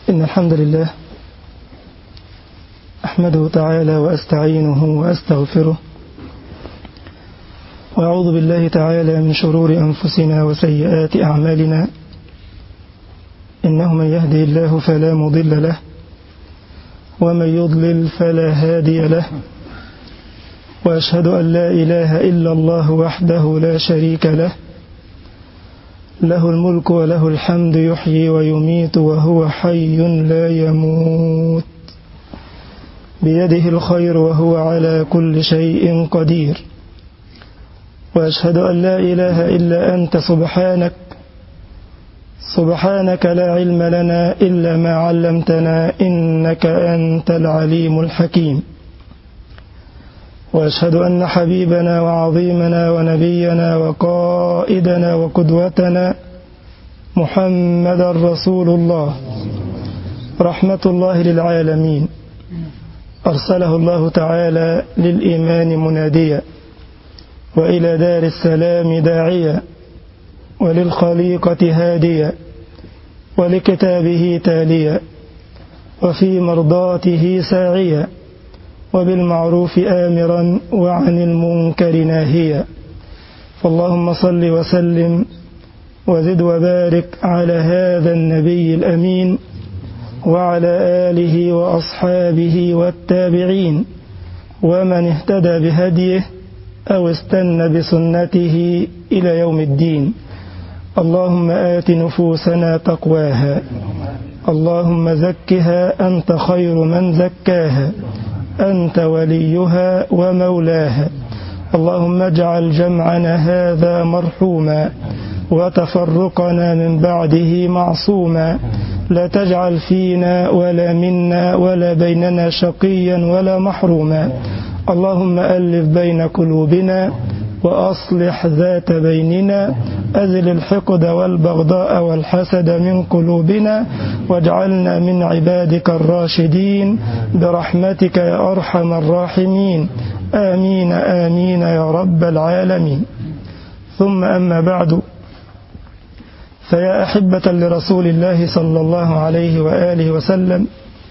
إن الحمد لله أحمده تعالى وأستعينه وأستغفره وأعوذ بالله تعالى من شرور أنفسنا وسيئات أعمالنا إنه من يهدي الله فلا مضل له ومن يضلل فلا هادي له وأشهد أن لا إله إلا الله وحده لا شريك له له الملك وله الحمد يحيي ويميت وهو حي لا يموت بيده الخير وهو على كل شيء قدير وأشهد أن لا إله إلا أنت سبحانك سبحانك لا علم لنا إلا ما علمتنا إنك أنت العليم الحكيم وأشهد أن حبيبنا وعظيمنا ونبينا وقائدنا وقدوتنا محمدا رسول الله رحمة الله للعالمين أرسله الله تعالى للإيمان مناديا وإلى دار السلام داعيا وللخليقة هاديا ولكتابه تاليا وفي مرضاته ساعيا وبالمعروف آمرا وعن المنكر ناهيا فاللهم صل وسلم وزد وبارك على هذا النبي الأمين وعلى آله وأصحابه والتابعين ومن اهتدى بهديه أو استنى بسنته إلى يوم الدين اللهم آت نفوسنا تقواها اللهم زكها أنت خير من زكاها أنت وليها ومولاها اللهم اجعل جمعنا هذا مرحوما وتفرقنا من بعده معصوما لا تجعل فينا ولا منا ولا بيننا شقيا ولا محروما اللهم ألف بين قلوبنا وأصلح ذات بيننا أزل الحقد والبغضاء والحسد من قلوبنا واجعلنا من عبادك الراشدين برحمتك يا أرحم الراحمين آمين آمين يا رب العالمين ثم أما بعد فيا أحبة لرسول الله صلى الله عليه وآله وسلم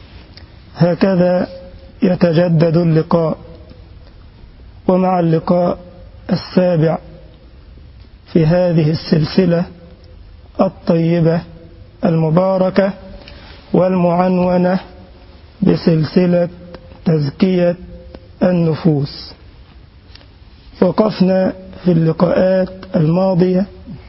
هكذا يتجدد اللقاء ومع اللقاء السابع في هذه السلسلة الطيبة المباركة والمعنونة بسلسلة تزكية النفوس وقفنا في اللقاءات الماضية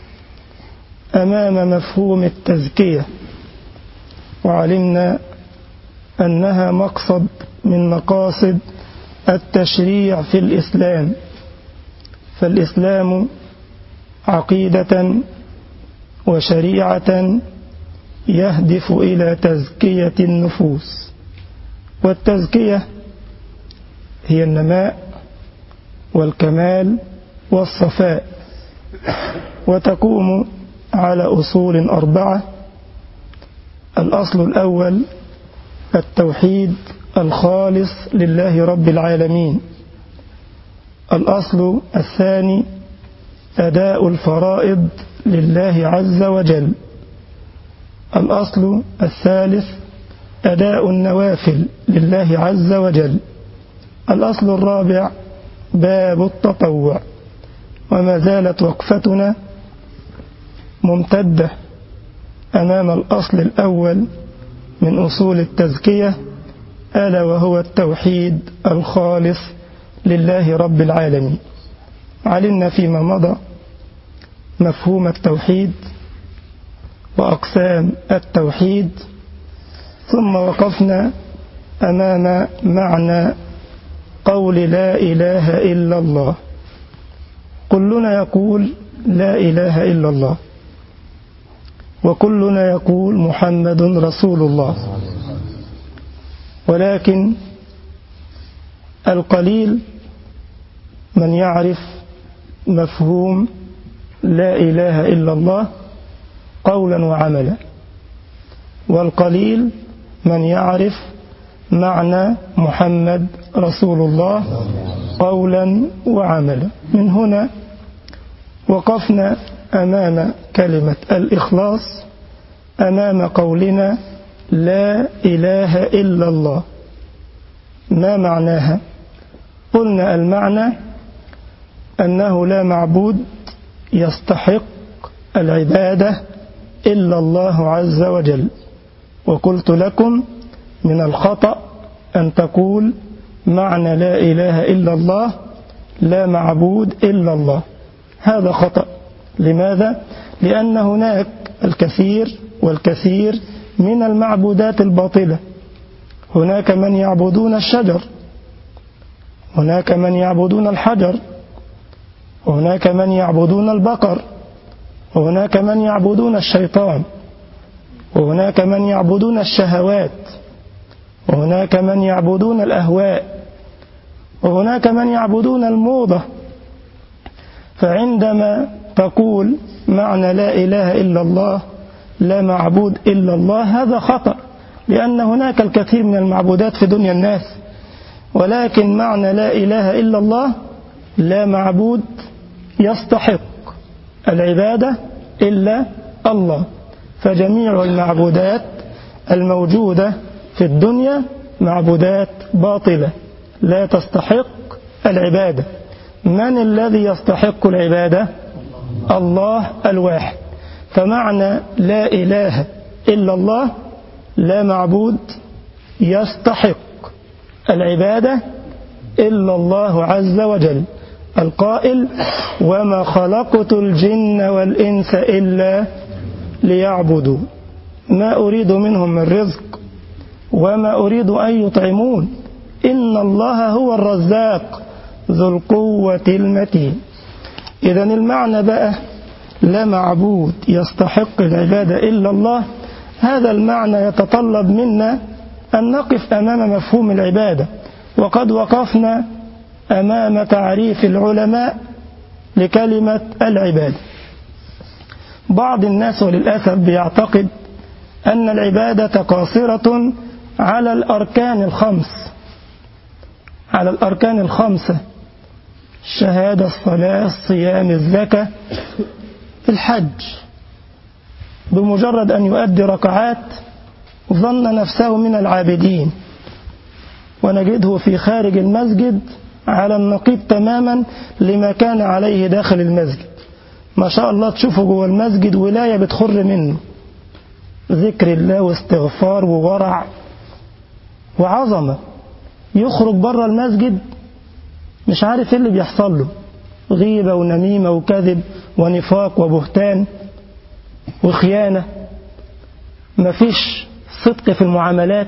أمام مفهوم التزكية وعلمنا أنها مقصد من مقاصد التشريع في الإسلام فالإسلام عقيدة وشريعة يهدف إلى تزكية النفوس والتزكية هي النماء والكمال والصفاء وتقوم على أصول أربعة الأصل الأول التوحيد الخالص لله رب العالمين الأصل الثاني أداء الفرائض لله عز وجل الأصل الثالث أداء النوافل لله عز وجل الأصل الرابع باب التطوع وما زالت وقفتنا ممتدة أمام الأصل الأول من أصول التزكية ألا وهو التوحيد الخالص لله رب العالمين علمنا فيما مضى مفهوم التوحيد وأقسام التوحيد ثم وقفنا أمام معنى قول لا إله إلا الله كلنا يقول لا إله إلا الله وكلنا يقول محمد رسول الله ولكن القليل من يعرف مفهوم لا إله إلا الله قولا وعملا والقليل من يعرف معنى محمد رسول الله قولا وعملا من هنا وقفنا أمام كلمة الإخلاص أمام قولنا لا إله إلا الله ما معناها قلنا المعنى أنه لا معبود يستحق العبادة إلا الله عز وجل وقلت لكم من الخطأ أن تقول معنى لا إله إلا الله لا معبود إلا الله هذا خطأ لماذا؟ لأن هناك الكثير والكثير من المعبودات الباطلة هناك من يعبدون الشجر هناك من يعبدون الحجر وهناك من يعبدون البقر وهناك من يعبدون الشيطان وهناك من يعبدون الشهوات وهناك من يعبدون الأهواء وهناك من يعبدون الموضة فعندما تقول معنى لا إله إلا الله لا معبود إلا الله هذا خطأ لأن هناك الكثير من المعبودات في دنيا الناس ولكن معنى لا إله إلا الله لا معبود يستحق العبادة إلا الله فجميع المعبودات الموجودة في الدنيا معبودات باطلة لا تستحق العبادة من الذي يستحق العبادة الله الواحد فمعنى لا إله إلا الله لا معبود يستحق العبادة إلا الله عز وجل القائل وما خلقت الجن والإنس إلا ليعبدوا ما أريد منهم من رزق وما أريد أن يطعمون إن الله هو الرزاق ذو القوة المتين إذا المعنى بقى لا معبود يستحق العبادة إلا الله هذا المعنى يتطلب منا أن نقف أمام مفهوم العبادة وقد وقفنا أمام تعريف العلماء لكلمة العبادة بعض الناس وللأسف بيعتقد أن العبادة قاصرة على الأركان الخمس على الأركان الخمسة الشهادة الصلاة الصيام الزكاة الحج بمجرد أن يؤدي ركعات ظن نفسه من العابدين ونجده في خارج المسجد على النقيض تماما لما كان عليه داخل المسجد ما شاء الله تشوفه جوه المسجد ولاية بتخر منه ذكر الله واستغفار وورع وعظمة يخرج بره المسجد مش عارف ايه اللي بيحصل له غيبة ونميمة وكذب ونفاق وبهتان وخيانة مفيش صدق في المعاملات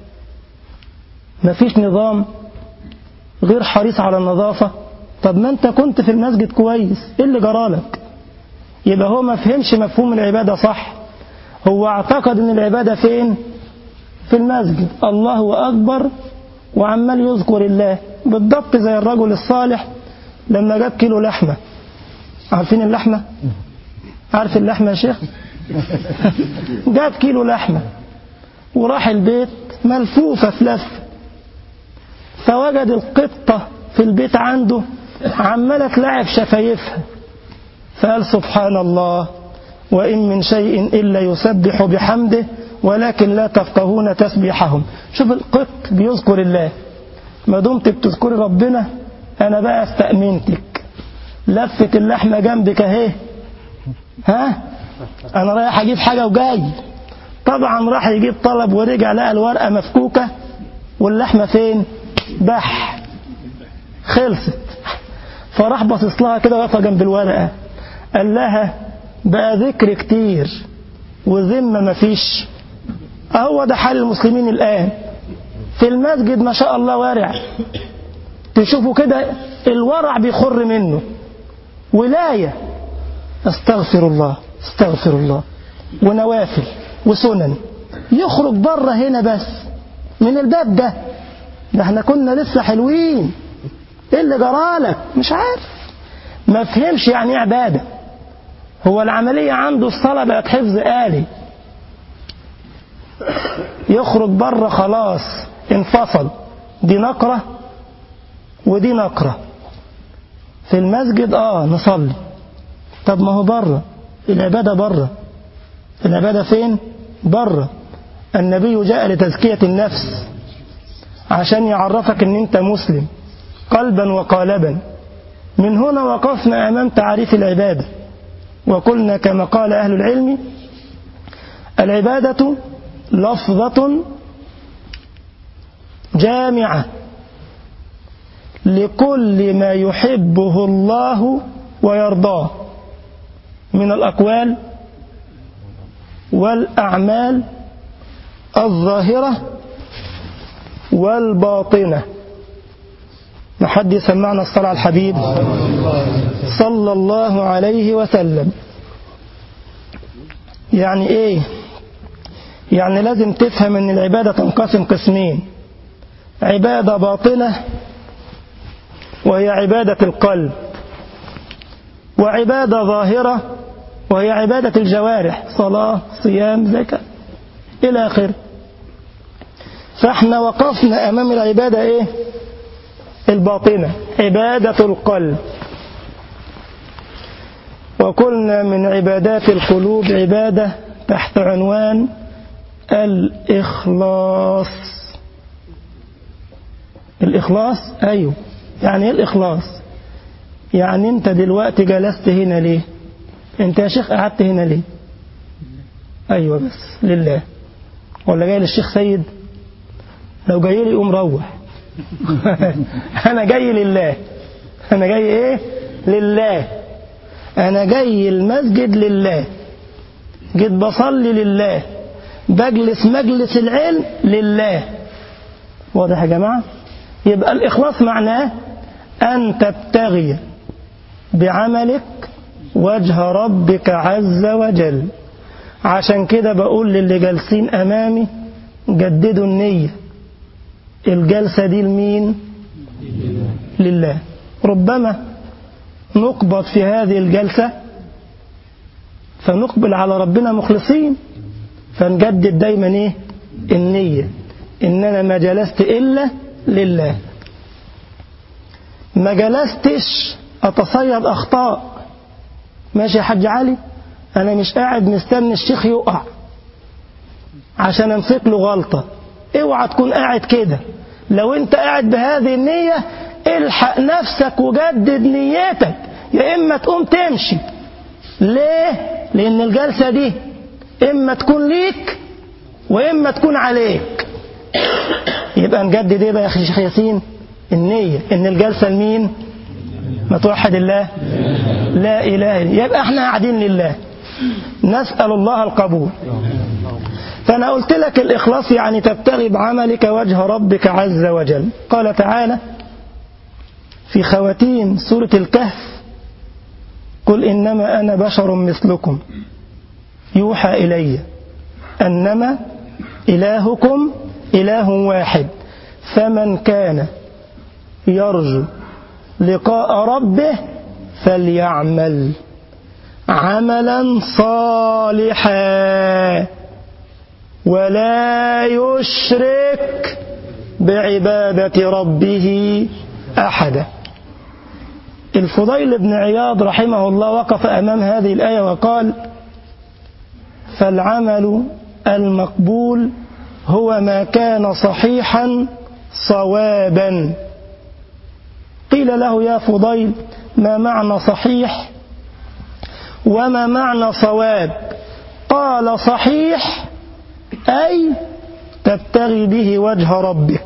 مفيش نظام غير حريص على النظافة طب ما انت كنت في المسجد كويس ايه اللي جرالك يبقى هو ما فهمش مفهوم العبادة صح هو اعتقد ان العبادة فين في المسجد الله أكبر وعمال يذكر الله بالضبط زي الرجل الصالح لما جاب كيلو لحمة عارفين اللحمة عارف اللحمة يا شيخ جاب كيلو لحمة وراح البيت ملفوفة في لف فوجد القطة في البيت عنده عمالة تلعب شفايفها فقال سبحان الله وإن من شيء إلا يسبح بحمده ولكن لا تفقهون تسبيحهم شوف القط بيذكر الله ما دمت بتذكري ربنا أنا بقى استأمنتك لفة اللحمة جنبك أهي ها أنا رايح أجيب حاجة وجاي طبعا راح يجيب طلب ورجع لقى الورقة مفكوكة واللحمة فين بح خلصت فراح باصص لها كده واقفة جنب الورقة قال لها بقى ذكر كتير وذمة مفيش هو ده حال المسلمين الآن في المسجد ما شاء الله وارع تشوفوا كده الورع بيخر منه ولاية استغفر الله استغفر الله ونوافل وسنن يخرج بره هنا بس من الباب ده ده احنا كنا لسه حلوين ايه اللي جرالك مش عارف ما فهمش يعني ايه عباده هو العملية عنده الصلاة بقت حفظ آلي يخرج بره خلاص انفصل دي نقرة ودي نقرة في المسجد اه نصلي طب ما هو بره العبادة بره العبادة فين بره النبي جاء لتزكية النفس عشان يعرفك ان انت مسلم قلبا وقالبا من هنا وقفنا امام تعريف العبادة وقلنا كما قال اهل العلم العبادة لفظة جامعة لكل ما يحبه الله ويرضاه من الأقوال والأعمال الظاهرة والباطنة ما حد يسمعنا الصلاة على الحبيب صلى الله عليه وسلم يعني ايه يعني لازم تفهم ان العبادة تنقسم قسمين عبادة باطنة وهي عبادة القلب وعبادة ظاهرة وهي عبادة الجوارح صلاة صيام زكاة إلى آخره فاحنا وقفنا أمام العبادة إيه الباطنة عبادة القلب وقلنا من عبادات القلوب عبادة تحت عنوان الإخلاص الإخلاص أيوه يعني إيه الإخلاص يعني أنت دلوقتي جلست هنا ليه أنت يا شيخ قعدت هنا ليه أيوه بس لله ولا جاي للشيخ سيد لو جاي لي قوم روح أنا جاي لله أنا جاي إيه لله أنا جاي المسجد لله جيت بصلي لله بجلس مجلس العلم لله واضح يا جماعة يبقى الإخلاص معناه أن تبتغي بعملك وجه ربك عز وجل عشان كده بقول للي جالسين أمامي جددوا النية الجلسة دي لمين لله ربما نقبض في هذه الجلسة فنقبل على ربنا مخلصين فنجدد دايما ايه النية ان انا ما جلست الا لله ما جلستش اتصيد اخطاء ماشي يا حاج علي انا مش قاعد مستني الشيخ يقع عشان امسك له غلطة اوعى تكون قاعد كده لو انت قاعد بهذه النية الحق نفسك وجدد نيتك يا اما تقوم تمشي ليه لان الجلسة دي اما تكون ليك واما تكون عليك يبقى نجدد ايه بقى يا اخي شيخ ياسين النية ان الجلسة لمين ما توحد الله لا اله الا يبقى احنا قاعدين لله نسأل الله القبول فأنا قلت لك الإخلاص يعني تبتغي بعملك وجه ربك عز وجل قال تعالى في خواتيم سورة الكهف قل إنما أنا بشر مثلكم يوحى إلي أنما إلهكم إله واحد فمن كان يرجو لقاء ربه فليعمل عملا صالحا ولا يشرك بعبادة ربه أحدا الفضيل بن عياض رحمه الله وقف أمام هذه الآية وقال فالعمل المقبول هو ما كان صحيحا صوابا قيل له يا فضيل ما معنى صحيح وما معنى صواب قال صحيح أي تبتغي به وجه ربك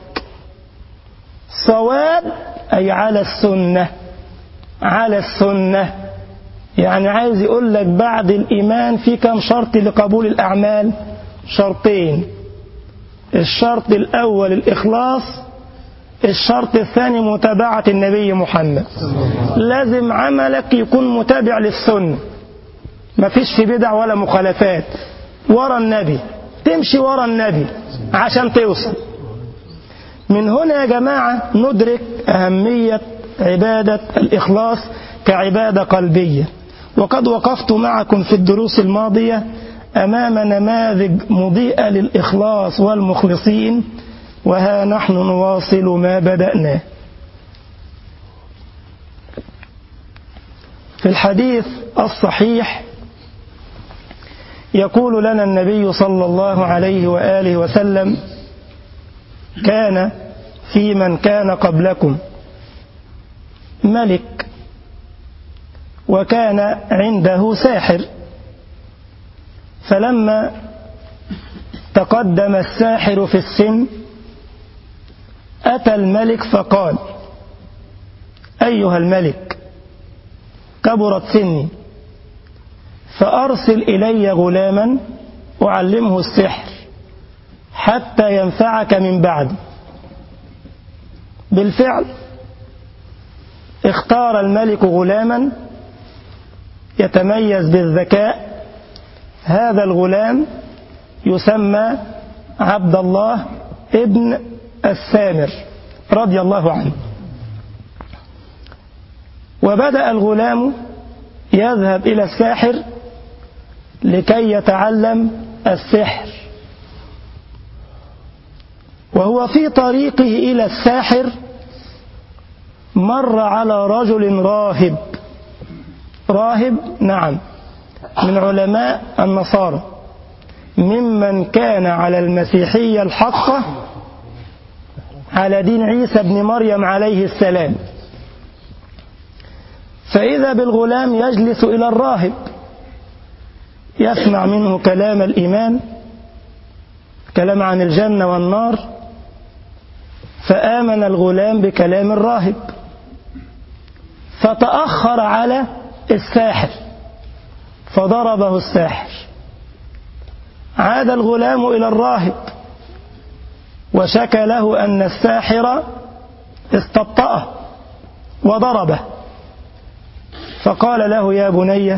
صواب أي على السنة على السنة يعني عايز يقول لك بعد الإيمان في كم شرط لقبول الأعمال شرطين الشرط الأول الإخلاص الشرط الثاني متابعة النبي محمد لازم عملك يكون متابع للسنة ما فيش في بدع ولا مخالفات ورا النبي تمشي ورا النبي عشان توصل من هنا يا جماعة ندرك أهمية عبادة الإخلاص كعبادة قلبية وقد وقفت معكم في الدروس الماضية أمام نماذج مضيئة للإخلاص والمخلصين وها نحن نواصل ما بدأناه في الحديث الصحيح يقول لنا النبي صلى الله عليه وآله وسلم كان في من كان قبلكم ملك وكان عنده ساحر فلما تقدم الساحر في السن أتى الملك فقال أيها الملك كبرت سني فأرسل إلي غلاما أعلمه السحر حتى ينفعك من بعد بالفعل اختار الملك غلاما يتميز بالذكاء هذا الغلام يسمى عبد الله ابن السامر رضي الله عنه وبدأ الغلام يذهب إلى الساحر لكي يتعلم السحر وهو في طريقه إلى الساحر مر على رجل راهب راهب نعم من علماء النصارى ممن كان على المسيحية الحقة على دين عيسى بن مريم عليه السلام فإذا بالغلام يجلس إلى الراهب يسمع منه كلام الإيمان كلام عن الجنة والنار فآمن الغلام بكلام الراهب فتأخر على الساحر فضربه الساحر عاد الغلام إلى الراهب وشكى له أن الساحر استبطأه وضربه فقال له يا بني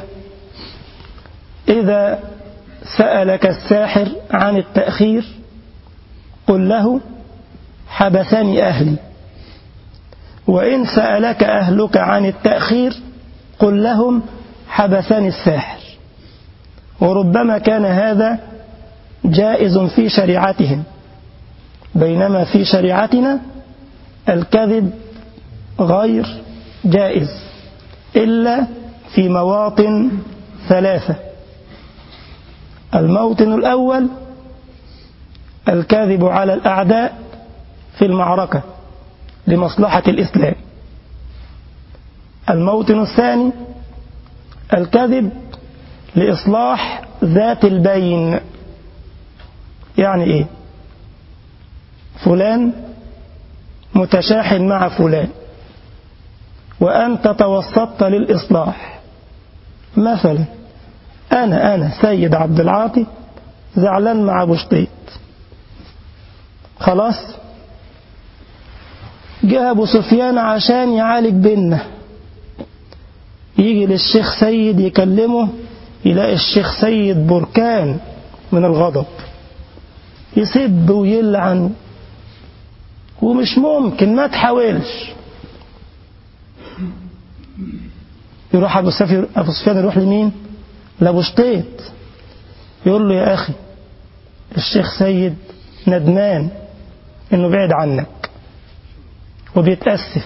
إذا سألك الساحر عن التأخير قل له حبسني أهلي وإن سألك أهلك عن التأخير قل لهم حبسني الساحر وربما كان هذا جائز في شريعتهم بينما في شريعتنا الكذب غير جائز إلا في مواطن ثلاثة الموطن الأول الكاذب على الأعداء في المعركة لمصلحة الإسلام الموطن الثاني الكذب لإصلاح ذات البين يعني إيه فلان متشاحن مع فلان وأنت توسطت للإصلاح مثلا أنا أنا سيد عبد العاطي زعلان مع أبو شطيط خلاص جاء أبو سفيان عشان يعالج بينا يجي للشيخ سيد يكلمه يلاقي الشيخ سيد بركان من الغضب يسب ويلعن ومش ممكن ما تحاولش يروح أبو سفيان أبو سفيان يروح لمين؟ لأبو شطيط يقول له يا أخي الشيخ سيد ندمان إنه بعد عنك وبيتأسف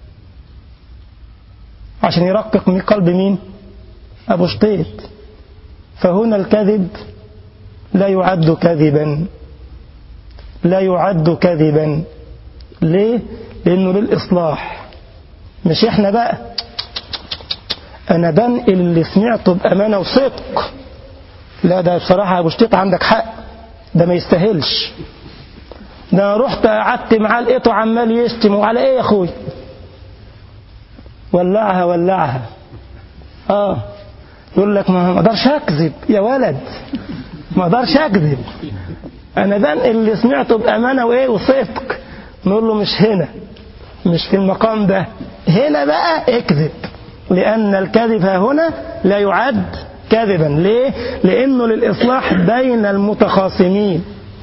عشان يرقق من قلب مين؟ أبو شطيط فهنا الكذب لا يعد كذبا لا يعد كذبا ليه؟ لأنه للإصلاح مش إحنا بقى أنا بنقل اللي سمعته بأمانة وصدق لا ده بصراحة يا أبو شطيط عندك حق ده ما يستاهلش ده رحت قعدت معاه لقيته عمال يشتم وعلى ايه يا اخوي ولعها ولعها اه يقول لك ما اقدرش اكذب يا ولد ما اقدرش اكذب انا بنقل اللي سمعته بامانه وايه وصدق نقول له مش هنا مش في المقام ده هنا بقى اكذب لان الكذب ها هنا لا يعد كذبا ليه لانه للاصلاح بين المتخاصمين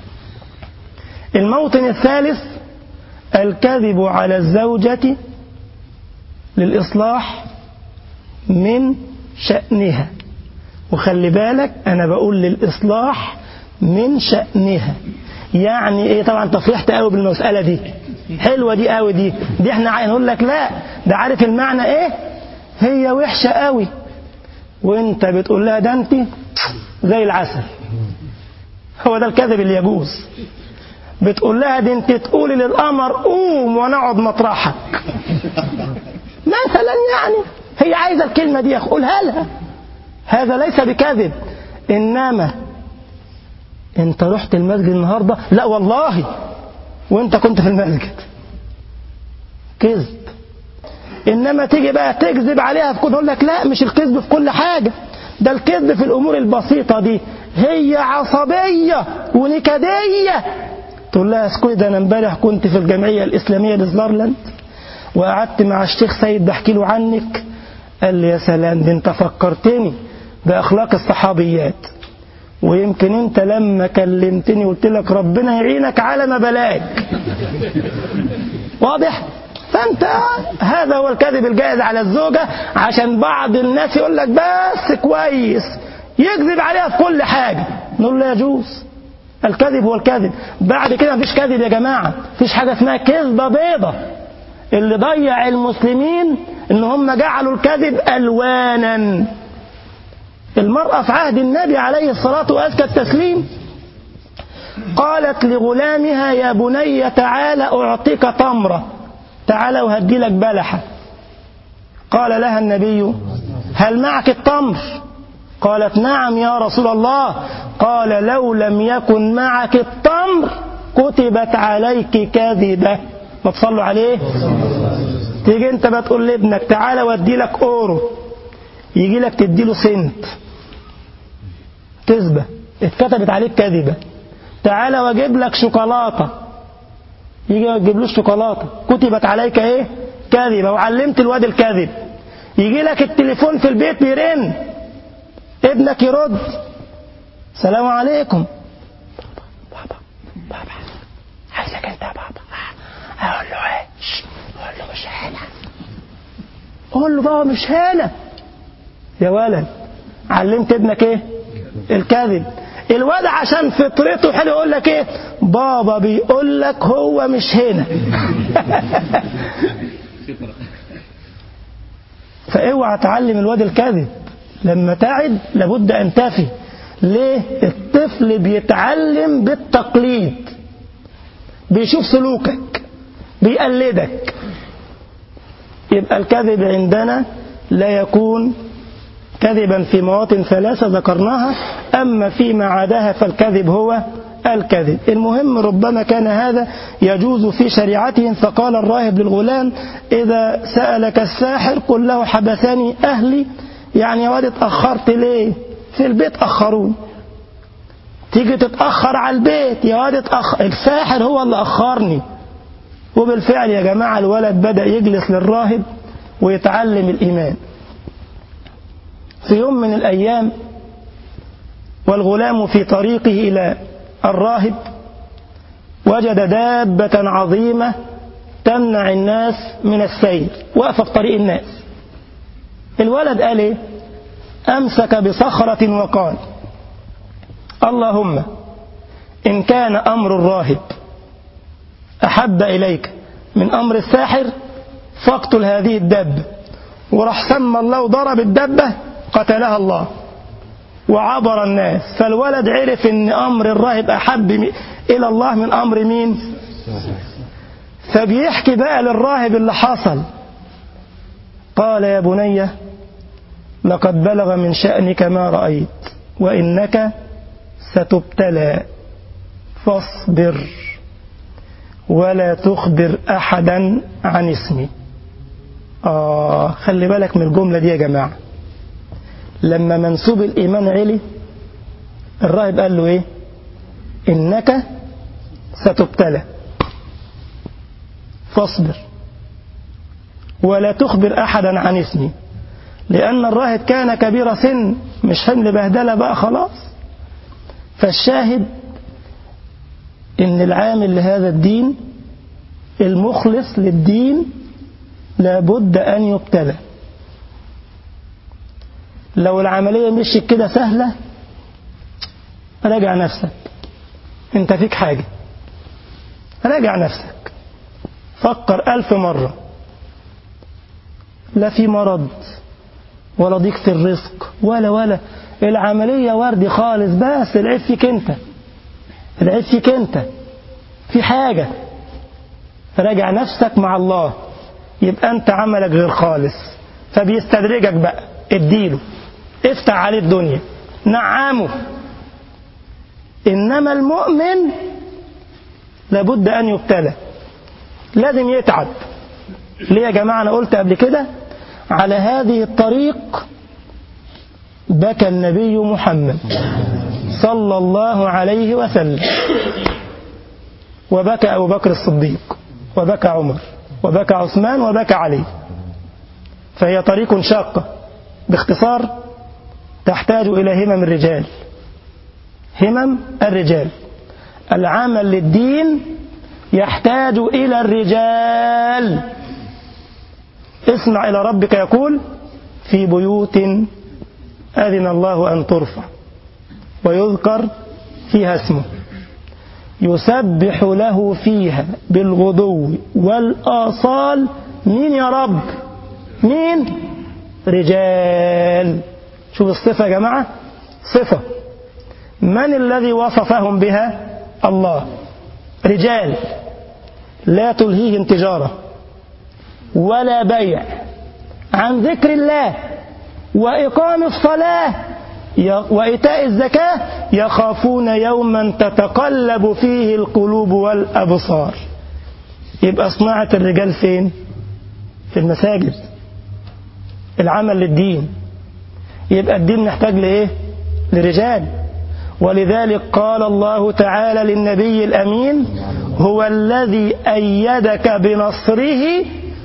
الموطن الثالث الكذب على الزوجة للإصلاح من شأنها وخلي بالك أنا بقول للإصلاح من شأنها يعني إيه طبعا أنت فرحت قوي بالمسألة دي حلوة دي قوي دي دي احنا نقول لك لا ده عارف المعنى إيه هي وحشة قوي وانت بتقول لها ده انت زي العسل هو ده الكذب اللي يجوز بتقول لها دي انت تقولي للقمر قوم وانا اقعد مطرحك مثلا يعني هي عايزه الكلمه دي قولها لها هذا ليس بكذب انما انت رحت المسجد النهارده لا والله وانت كنت في المسجد كذب انما تيجي بقى تكذب عليها في كل يقول لك لا مش الكذب في كل حاجه ده الكذب في الامور البسيطه دي هي عصبيه ونكديه تقول لها اسكتي ده انا امبارح كنت في الجمعيه الاسلاميه لزلارلاند وقعدت مع الشيخ سيد بحكي له عنك قال لي يا سلام ده انت فكرتني باخلاق الصحابيات ويمكن انت لما كلمتني قلت لك ربنا يعينك على ما بلاك واضح فانت هذا هو الكذب الجائز على الزوجة عشان بعض الناس يقول لك بس كويس يكذب عليها في كل حاجة نقول له يجوز الكذب هو الكذب بعد كده مفيش كذب يا جماعة مفيش حاجة اسمها كذبة بيضة اللي ضيع المسلمين ان هم جعلوا الكذب الوانا المرأة في عهد النبي عليه الصلاة وأزكى التسليم قالت لغلامها يا بني تعال أعطيك تمرة تعال وهدي لك بلحة قال لها النبي هل معك التمر قالت نعم يا رسول الله قال لو لم يكن معك التمر كتبت عليك كذبة ما تصلوا عليه تيجي انت بتقول لابنك تعالى وادي لك اورو يجي لك تدي له سنت كذبة اتكتبت عليك كذبة تعالى واجيب لك شوكولاتة يجي ما تجيبلوش شوكولاتة كتبت عليك ايه كذبة وعلمت الواد الكذب يجي لك التليفون في البيت بيرن ابنك يرد السلام عليكم بابا بابا عايزك انت يا بابا اقول له ايه اقول له مش هنا قول له بابا مش هنا يا ولد علمت ابنك ايه الكذب الواد عشان فطرته حلو يقول لك ايه بابا بيقول لك هو مش هنا فاوعى تعلم الواد الكذب لما تعد لابد ان تفي ليه الطفل بيتعلم بالتقليد بيشوف سلوكك بيقلدك يبقى الكذب عندنا لا يكون كذبا في مواطن ثلاثة ذكرناها أما فيما عداها فالكذب هو الكذب المهم ربما كان هذا يجوز في شريعتهم فقال الراهب للغلام إذا سألك الساحر قل له حبسني أهلي يعني يا واد اتأخرت ليه في البيت أخرون تيجي تتأخر على البيت يا واد اتأخر الساحر هو اللي أخرني وبالفعل يا جماعة الولد بدأ يجلس للراهب ويتعلم الإيمان في يوم من الأيام والغلام في طريقه إلى الراهب وجد دابة عظيمة تمنع الناس من السير واقفة في طريق الناس الولد قال ايه أمسك بصخرة وقال اللهم إن كان أمر الراهب أحب إليك من أمر الساحر فاقتل هذه الدابة وراح سمى الله وضرب الدبة قتلها الله وعبر الناس فالولد عرف ان امر الراهب احب الى الله من امر مين فبيحكي بقى للراهب اللي حصل قال يا بني لقد بلغ من شأنك ما رأيت وإنك ستبتلى فاصبر ولا تخبر أحدا عن اسمي آه خلي بالك من الجملة دي يا جماعة لما منسوب الإيمان علي الراهب قال له إيه إنك ستبتلى فاصبر ولا تخبر أحدا عن اسمي لأن الراهب كان كبير سن مش حمل بهدلة بقى خلاص فالشاهد إن العامل لهذا الدين المخلص للدين لابد أن يبتلى لو العملية مشيت كده سهلة راجع نفسك انت فيك حاجة راجع نفسك فكر ألف مرة لا في مرض ولا ضيق في الرزق ولا ولا العملية وردي خالص بس العيب فيك انت العيب فيك انت في حاجة راجع نفسك مع الله يبقى انت عملك غير خالص فبيستدرجك بقى اديله افتح عليه الدنيا نعمه انما المؤمن لابد ان يبتلى لازم يتعب ليه يا جماعة انا قلت قبل كده على هذه الطريق بكى النبي محمد صلى الله عليه وسلم وبكى أبو بكر الصديق وبكى عمر وبكى عثمان وبكى علي فهي طريق شاقة باختصار تحتاج إلى همم الرجال همم الرجال العمل للدين يحتاج إلى الرجال اسمع إلى ربك يقول في بيوت أذن الله أن ترفع ويذكر فيها اسمه يسبح له فيها بالغدو والآصال مين يا رب مين رجال شوف الصفة يا جماعة صفة من الذي وصفهم بها الله رجال لا تلهيهم تجارة ولا بيع عن ذكر الله وإقام الصلاة وإيتاء الزكاة يخافون يوما تتقلب فيه القلوب والأبصار يبقى صناعة الرجال فين في المساجد العمل للدين يبقى الدين محتاج لإيه لرجال ولذلك قال الله تعالى للنبي الأمين هو الذي أيدك بنصره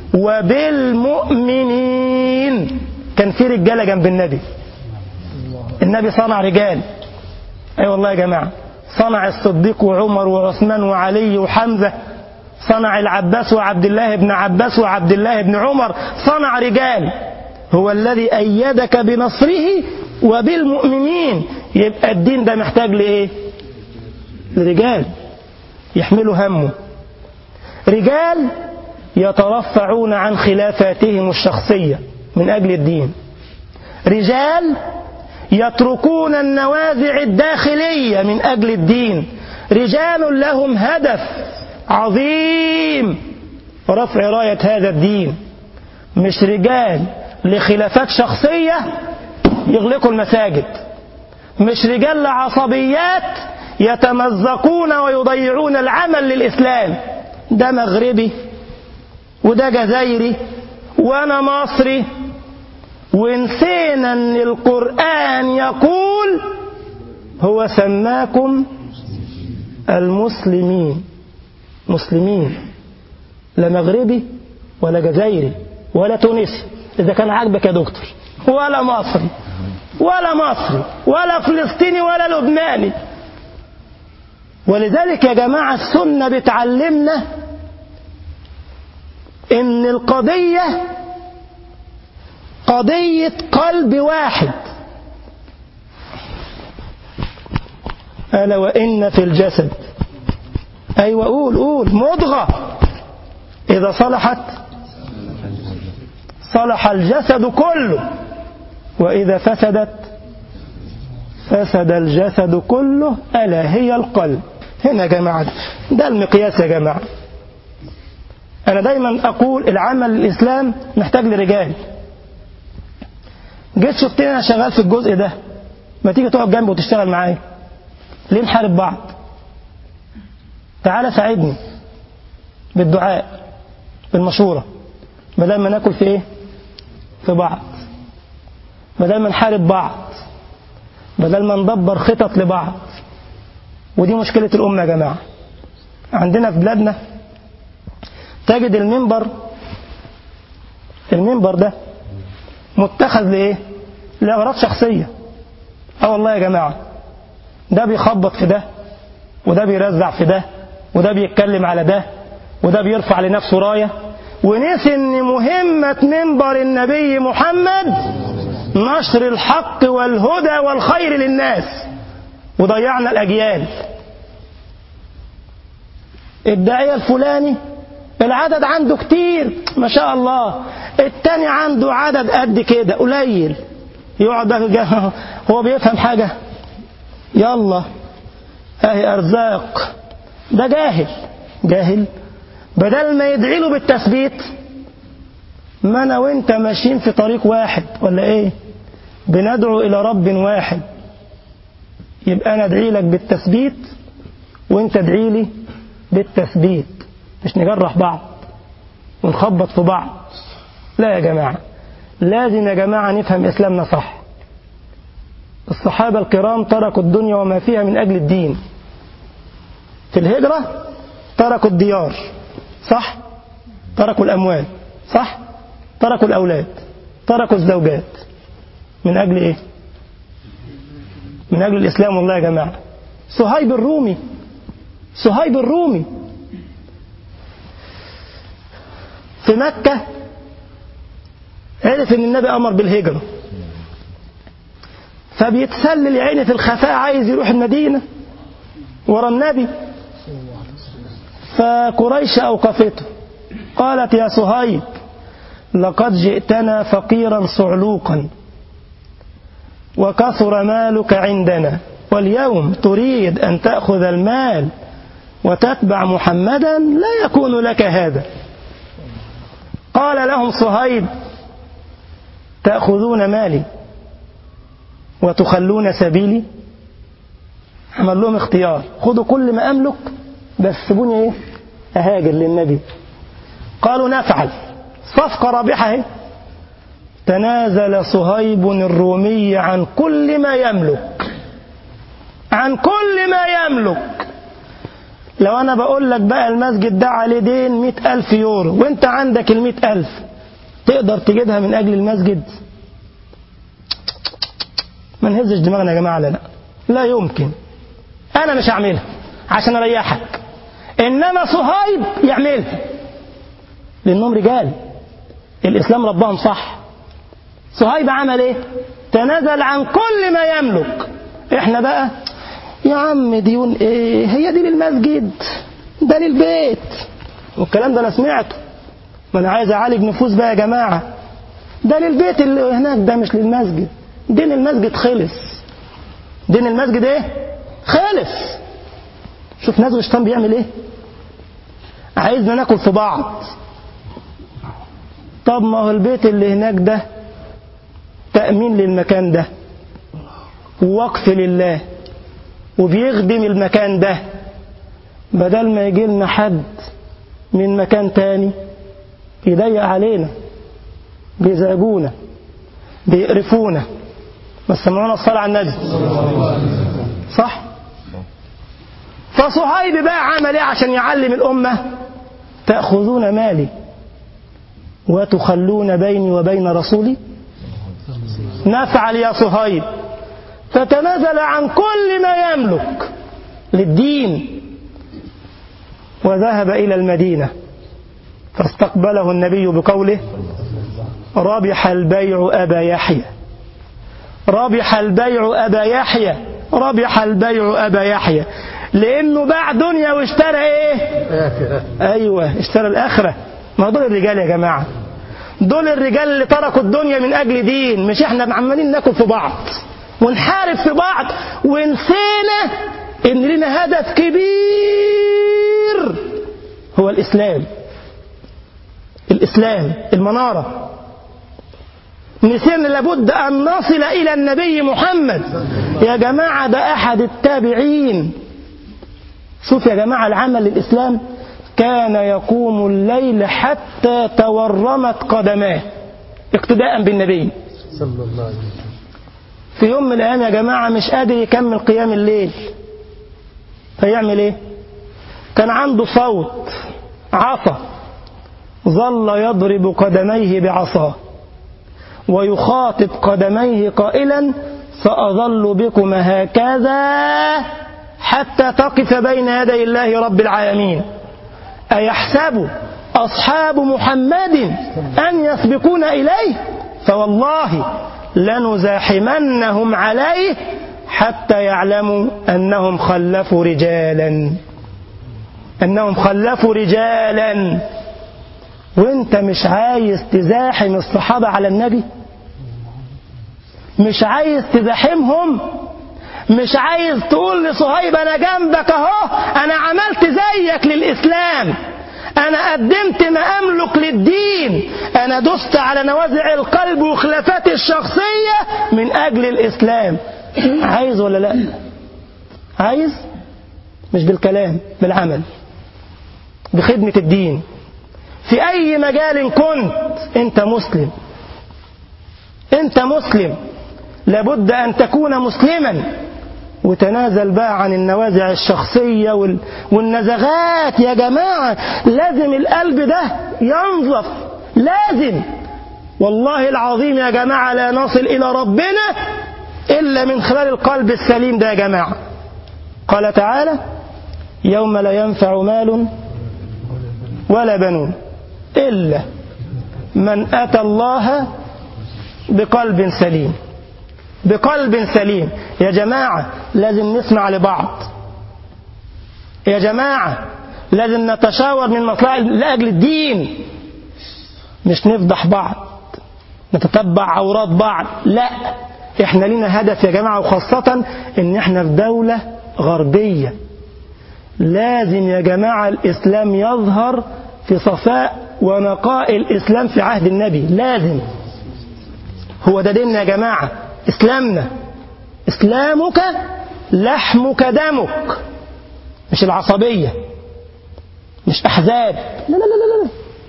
وبالمؤمنين كان في رجالة جنب النبي النبي صنع رجال أي أيوة والله يا جماعة صنع الصديق وعمر وعثمان وعلي وحمزة صنع العباس وعبد الله بن عباس وعبد الله بن عمر صنع رجال هو الذي أيدك بنصره وبالمؤمنين يبقى الدين ده محتاج لإيه لرجال يحملوا همه رجال يترفعون عن خلافاتهم الشخصية من أجل الدين رجال يتركون النوازع الداخلية من أجل الدين رجال لهم هدف عظيم رفع راية هذا الدين مش رجال لخلافات شخصية يغلقوا المساجد مش رجال لعصبيات يتمزقون ويضيعون العمل للإسلام ده مغربي وده جزائري وأنا مصري ونسينا ان القرآن يقول هو سماكم المسلمين مسلمين لا مغربي ولا جزائري ولا تونسي إذا كان عاجبك يا دكتور ولا مصري ولا مصري ولا فلسطيني ولا لبناني ولذلك يا جماعة السنة بتعلمنا إن القضية قضية قلب واحد ألا وإن في الجسد أيوة قول قول مضغة إذا صلحت صلح الجسد كله وإذا فسدت فسد الجسد كله ألا هي القلب هنا يا جماعة ده المقياس يا جماعة أنا دايما أقول العمل الإسلام محتاج لرجال جيت شفتني أنا شغال في الجزء ده ما تيجي تقعد جنبي وتشتغل معايا ليه نحارب بعض تعالى ساعدني بالدعاء بالمشورة بدل ما ناكل في ايه في بعض بدل ما نحارب بعض بدل ما ندبر خطط لبعض ودي مشكلة الأمة يا جماعة عندنا في بلادنا تجد المنبر المنبر ده متخذ لإيه لأغراض شخصية اه والله يا جماعة ده بيخبط في ده وده بيرزع في ده وده بيتكلم على ده وده بيرفع لنفسه راية ونسي ان مهمة منبر النبي محمد نشر الحق والهدى والخير للناس وضيعنا الأجيال الداعية الفلاني العدد عنده كتير ما شاء الله التاني عنده عدد قد كده قليل يقعد بقى في الجامعة هو بيفهم حاجة يلا اهي ارزاق ده جاهل جاهل بدل ما يدعي له بالتثبيت ما انا وانت ماشيين في طريق واحد ولا ايه بندعو الى رب واحد يبقى انا ادعي لك بالتثبيت وانت ادعي لي بالتثبيت مش نجرح بعض ونخبط في بعض لا يا جماعة لازم يا جماعة نفهم إسلامنا صح الصحابة الكرام تركوا الدنيا وما فيها من أجل الدين في الهجرة تركوا الديار صح تركوا الأموال صح تركوا الأولاد تركوا الزوجات من أجل إيه من أجل الإسلام والله يا جماعة صهيب الرومي صهيب الرومي في مكة عرف ان النبي امر بالهجرة فبيتسلل يا عيني في الخفاء عايز يروح المدينة ورا النبي فقريش اوقفته قالت يا صهيب لقد جئتنا فقيرا صعلوقا وكثر مالك عندنا واليوم تريد أن تأخذ المال وتتبع محمدا لا يكون لك هذا قال لهم صهيب تأخذون مالي وتخلون سبيلي عمل لهم اختيار خذوا كل ما أملك بس سيبوني ايه أهاجر للنبي قالوا نفعل صفقة رابحة اهي تنازل صهيب الرومي عن كل ما يملك عن كل ما يملك لو أنا بقول لك بقى المسجد ده عليه دين مئة ألف يورو وانت عندك المئة ألف تقدر تجيبها من أجل المسجد ما نهزش دماغنا يا جماعة لا لا لا يمكن أنا مش هعملها عشان أريحك إنما صهيب يعملها لأنهم رجال الإسلام ربهم صح صهيب عمل إيه تنازل عن كل ما يملك إحنا بقى يا عم ديون إيه هي دي للمسجد ده للبيت والكلام ده أنا سمعته ما أنا عايز أعالج نفوس بقى يا جماعة ده للبيت اللي هناك ده مش للمسجد دين المسجد خلص دين المسجد ايه خلص شوف ناس الشيطان بيعمل ايه عايزنا ناكل في بعض طب ما هو البيت اللي هناك ده تأمين للمكان ده ووقف لله وبيخدم المكان ده بدل ما يجي لنا حد من مكان تاني يضيق علينا بيزعجونا بيقرفونا بس سمعونا الصلاة على النبي صح فصهيب بقى عمل ايه عشان يعلم الأمة تأخذون مالي وتخلون بيني وبين رسولي نفعل يا صهيب فتنازل عن كل ما يملك للدين وذهب إلى المدينة فاستقبله النبي بقوله ربح البيع أبا يحيى ربح البيع أبا يحيى ربح البيع أبا يحيى لأنه باع دنيا واشترى إيه أيوة اشترى الآخرة ما دول الرجال يا جماعة دول الرجال اللي تركوا الدنيا من أجل دين مش احنا عمالين ناكل في بعض ونحارب في بعض ونسينا ان لنا هدف كبير هو الإسلام الإسلام المنارة نسينا لابد أن نصل إلى النبي محمد يا جماعة ده أحد التابعين شوف يا جماعة العمل للإسلام كان يقوم الليل حتى تورمت قدماه اقتداء بالنبي صلى الله عليه وسلم في يوم من الأيام يا جماعة مش قادر يكمل قيام الليل فيعمل ايه كان عنده صوت عصا ظل يضرب قدميه بعصاه ويخاطب قدميه قائلا سأظل بكم هكذا حتى تقف بين يدي الله رب العالمين أيحسب أصحاب محمد أن يسبقون إليه فوالله لنزاحمنهم عليه حتى يعلموا أنهم خلفوا رجالا أنهم خلفوا رجالا وانت مش عايز تزاحم الصحابة على النبي مش عايز تزاحمهم مش عايز تقول لصهيب انا جنبك اهو انا عملت زيك للاسلام انا قدمت ما املك للدين انا دست على نوازع القلب وخلافاتي الشخصية من اجل الاسلام عايز ولا لا عايز مش بالكلام بالعمل بخدمة الدين في أي مجال كنت أنت مسلم أنت مسلم لابد أن تكون مسلما وتنازل بقى عن النوازع الشخصية وال... والنزغات يا جماعة لازم القلب ده ينظف لازم والله العظيم يا جماعة لا نصل إلى ربنا إلا من خلال القلب السليم ده يا جماعة قال تعالى يوم لا ينفع مال ولا بنون إلا من أتى الله بقلب سليم بقلب سليم يا جماعة لازم نسمع لبعض يا جماعة لازم نتشاور من مصلحة لأجل الدين مش نفضح بعض نتتبع عورات بعض لا احنا لنا هدف يا جماعة وخاصة ان احنا في دولة غربية لازم يا جماعة الإسلام يظهر في صفاء ونقاء الإسلام في عهد النبي لازم هو ده ديننا يا جماعة إسلامنا إسلامك لحمك دمك مش العصبية مش أحزاب لا لا لا لا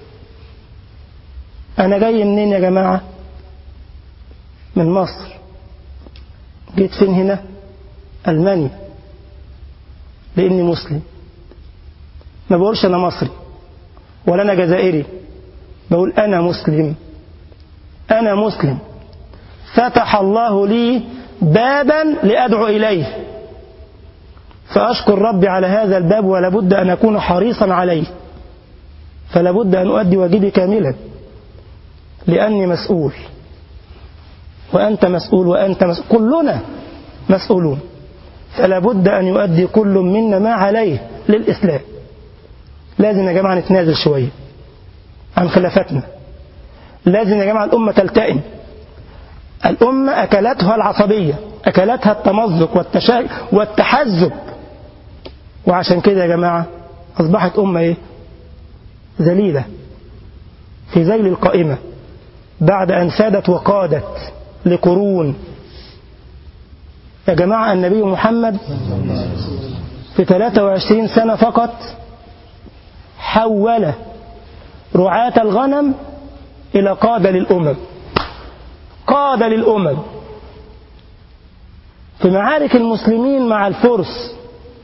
أنا جاي منين يا جماعة من مصر جيت فين هنا ألمانيا لأني مسلم ما بقولش أنا مصري ولا أنا جزائري بقول أنا مسلم أنا مسلم فتح الله لي بابا لأدعو إليه فأشكر ربي على هذا الباب ولا بد أن أكون حريصا عليه فلا بد أن أؤدي واجبي كاملا لأني مسؤول وأنت مسؤول وأنت مسؤول كلنا مسؤولون فلا بد أن يؤدي كل منا ما عليه للإسلام لازم يا جماعة نتنازل شوية عن خلافاتنا لازم يا جماعة الأمة تلتئم الأمة أكلتها العصبية أكلتها التمزق والتشا... والتحزب وعشان كده يا جماعة أصبحت أمة إيه؟ ذليلة في ذيل القائمة بعد أن سادت وقادت لقرون يا جماعة النبي محمد في 23 سنة فقط حول رعاة الغنم إلى قادة للأمم قادة للأمم في معارك المسلمين مع الفرس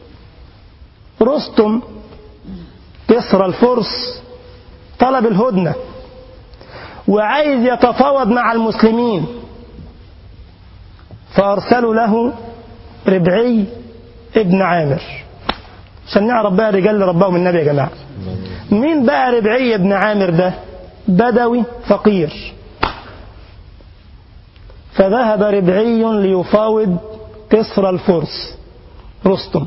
رستم كسرى الفرس طلب الهدنة وعايز يتفاوض مع المسلمين فأرسلوا له ربعي ابن عامر عشان نعرف بقى الرجال اللي رباهم النبي يا جماعة مين بقى ربعي ابن عامر ده بدوي فقير فذهب ربعي ليفاوض كسرى الفرس رستم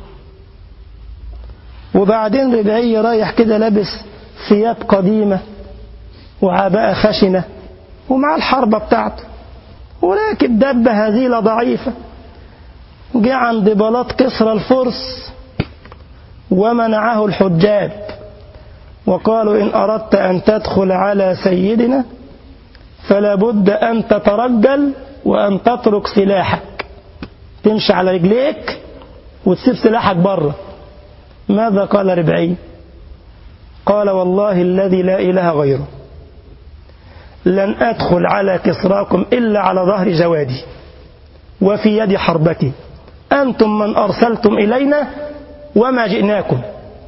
وبعدين ربعي رايح كده لابس ثياب قديمة وعباءة خشنة ومع الحربة بتاعته وراكب دبة هزيلة ضعيفة جه عند بلاط كسرى الفرس ومنعه الحجاب وقالوا إن أردت أن تدخل على سيدنا فلا بد أن تترجل وأن تترك سلاحك تمشي على رجليك وتسيب سلاحك بره ماذا قال ربعي قال والله الذي لا إله غيره لن أدخل على كسراكم إلا على ظهر جوادي وفي يد حربتي أنتم من أرسلتم إلينا وما جئناكم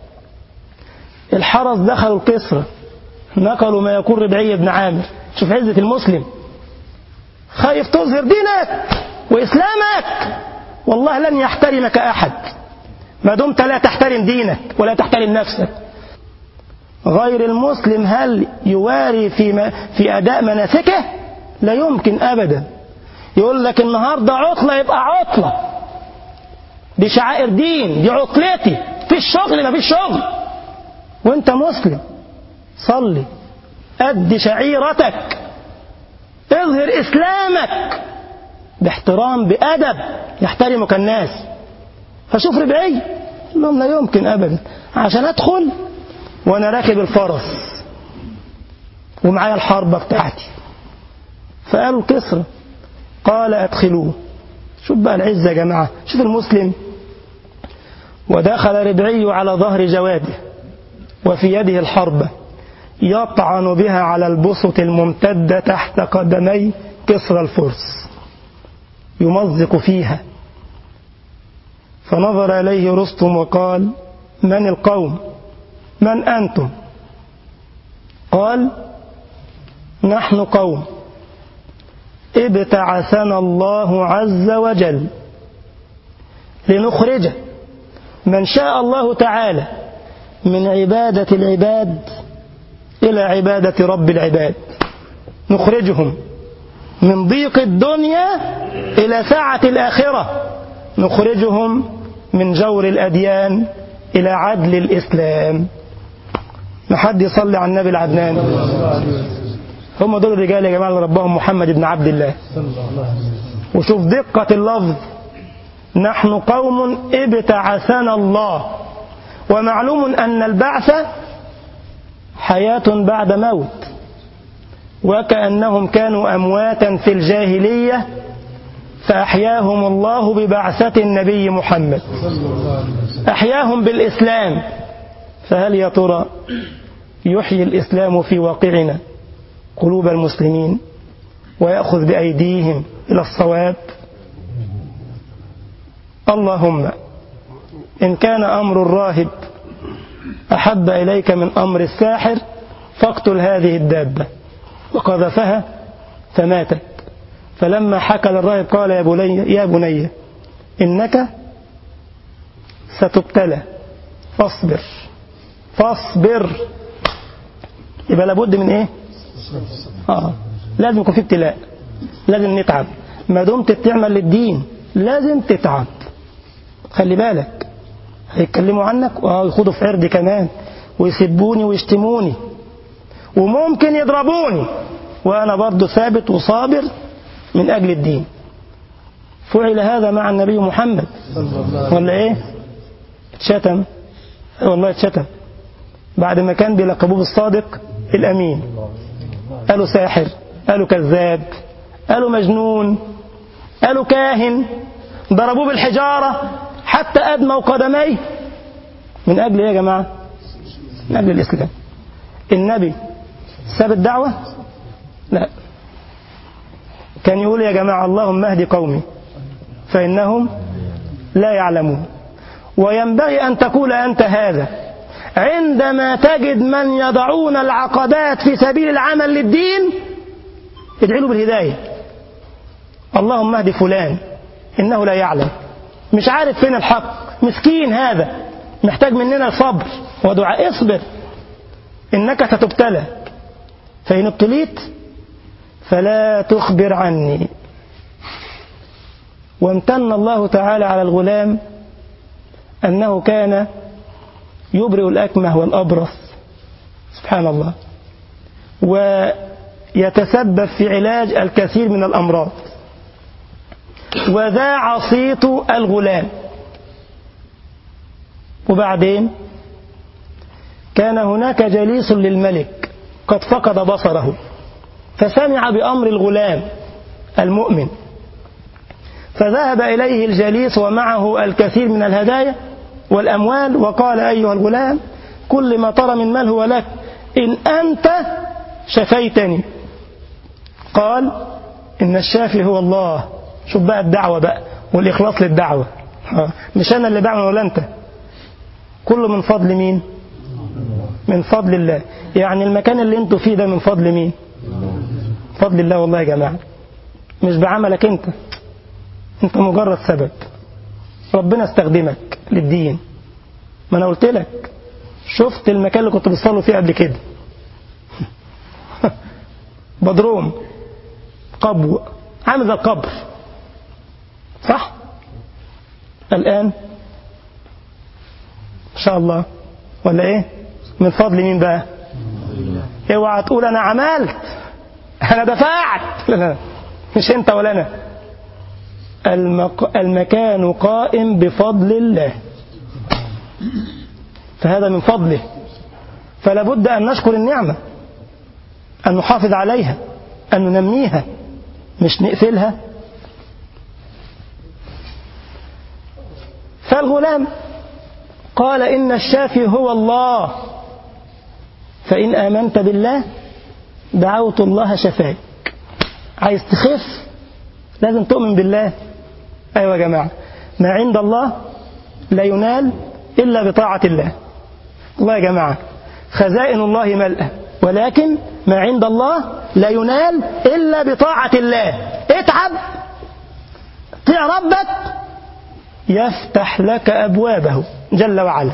الحرس دخلوا الكسرى نقلوا ما يكون ربعي بن عامر شوف عزة المسلم خايف تظهر دينك وإسلامك والله لن يحترمك أحد ما دمت لا تحترم دينك ولا تحترم نفسك غير المسلم هل يواري في, ما في أداء مناسكه لا يمكن أبدا يقول لك النهاردة عطلة يبقى عطلة دي شعائر دين دي عطلتي في الشغل ما فيش شغل وانت مسلم صلي أد شعيرتك اظهر إسلامك باحترام بأدب يحترمك الناس فشوف ربعي لهم لا يمكن أبدا عشان أدخل وأنا راكب الفرس ومعايا الحربة بتاعتي فقالوا الكسرى قال أدخلوه شوف بقى العزة يا جماعة شوف المسلم ودخل ربعي على ظهر جواده وفي يده الحربة يطعن بها على البسط الممتدة تحت قدمي كسرى الفرس يمزق فيها فنظر إليه رستم وقال من القوم من أنتم قال نحن قوم ابتعثنا الله عز وجل لنخرج من شاء الله تعالى من عبادة العباد إلى عبادة رب العباد نخرجهم من ضيق الدنيا إلى ساعة الآخرة نخرجهم من جور الأديان إلى عدل الإسلام ما حد يصلي على النبي العدنان هم دول الرجال يا جماعة اللي ربهم محمد بن عبد الله وشوف دقة اللفظ نحن قوم ابتعثنا الله ومعلوم أن البعث حياة بعد موت وكأنهم كانوا أمواتا في الجاهلية فأحياهم الله ببعثة النبي محمد أحياهم بالإسلام فهل يا ترى يحيي الإسلام في واقعنا قلوب المسلمين ويأخذ بأيديهم إلى الصواب اللهم إن كان أمر الراهب أحب إليك من أمر الساحر فاقتل هذه الدابة وقذفها فماتت فلما حكى للراهب قال يا بني يا بني إنك ستبتلى فاصبر فاصبر يبقى لابد من ايه آه. لازم يكون في ابتلاء لازم نتعب ما دمت بتعمل للدين لازم تتعب خلي بالك هيتكلموا عنك ويخوضوا في عرضي كمان ويسبوني ويشتموني وممكن يضربوني وأنا برضه ثابت وصابر من أجل الدين فعل هذا مع النبي محمد ولا ايه اتشتم والله اتشتم بعد ما كان بيلقبوه بالصادق الأمين قالوا ساحر قالوا كذاب قالوا مجنون قالوا كاهن ضربوه بالحجارة حتى أدموا قدميه من أجل إيه يا جماعة من أجل الإسلام النبي ساب الدعوة لا كان يقول يا جماعة اللهم اهد قومي فإنهم لا يعلمون وينبغي أن تقول أنت هذا عندما تجد من يضعون العقبات في سبيل العمل للدين ادعي له بالهداية اللهم اهد فلان إنه لا يعلم مش عارف فين الحق مسكين هذا محتاج مننا الصبر ودعاء اصبر إنك ستبتلى فإن ابتليت فلا تخبر عني وامتن الله تعالى على الغلام أنه كان يبرئ الأكمه والأبرص سبحان الله ويتسبب في علاج الكثير من الأمراض وذاع صيت الغلام وبعدين كان هناك جليس للملك قد فقد بصره فسمع بأمر الغلام المؤمن فذهب إليه الجليس ومعه الكثير من الهدايا والأموال وقال أيها الغلام كل ما ترى من مال هو لك إن أنت شفيتني قال إن الشافي هو الله شوف بقى الدعوة بقى والإخلاص للدعوة مش أنا اللي بعمل ولا أنت كله من فضل مين من فضل الله يعني المكان اللي انتوا فيه ده من فضل مين فضل الله والله يا جماعة مش بعملك انت انت مجرد سبب ربنا استخدمك للدين ما انا قلت لك شفت المكان اللي كنت بتصلوا فيه قبل كده بدروم قبو عامل زي القبر صح الآن إن شاء الله ولا إيه من فضل مين بقى اوعى تقول انا عملت انا دفعت لا لا مش انت ولا انا المك... المكان قائم بفضل الله فهذا من فضله فلا بد أن نشكر النعمة أن نحافظ عليها أن ننميها مش نقفلها فالغلام قال إن الشافي هو الله فإن آمنت بالله دعوت الله شفاك عايز تخف لازم تؤمن بالله أيوة يا جماعة ما عند الله لا ينال إلا بطاعة الله الله يا جماعة خزائن الله ملأة ولكن ما عند الله لا ينال إلا بطاعة الله اتعب طيع ربك يفتح لك أبوابه جل وعلا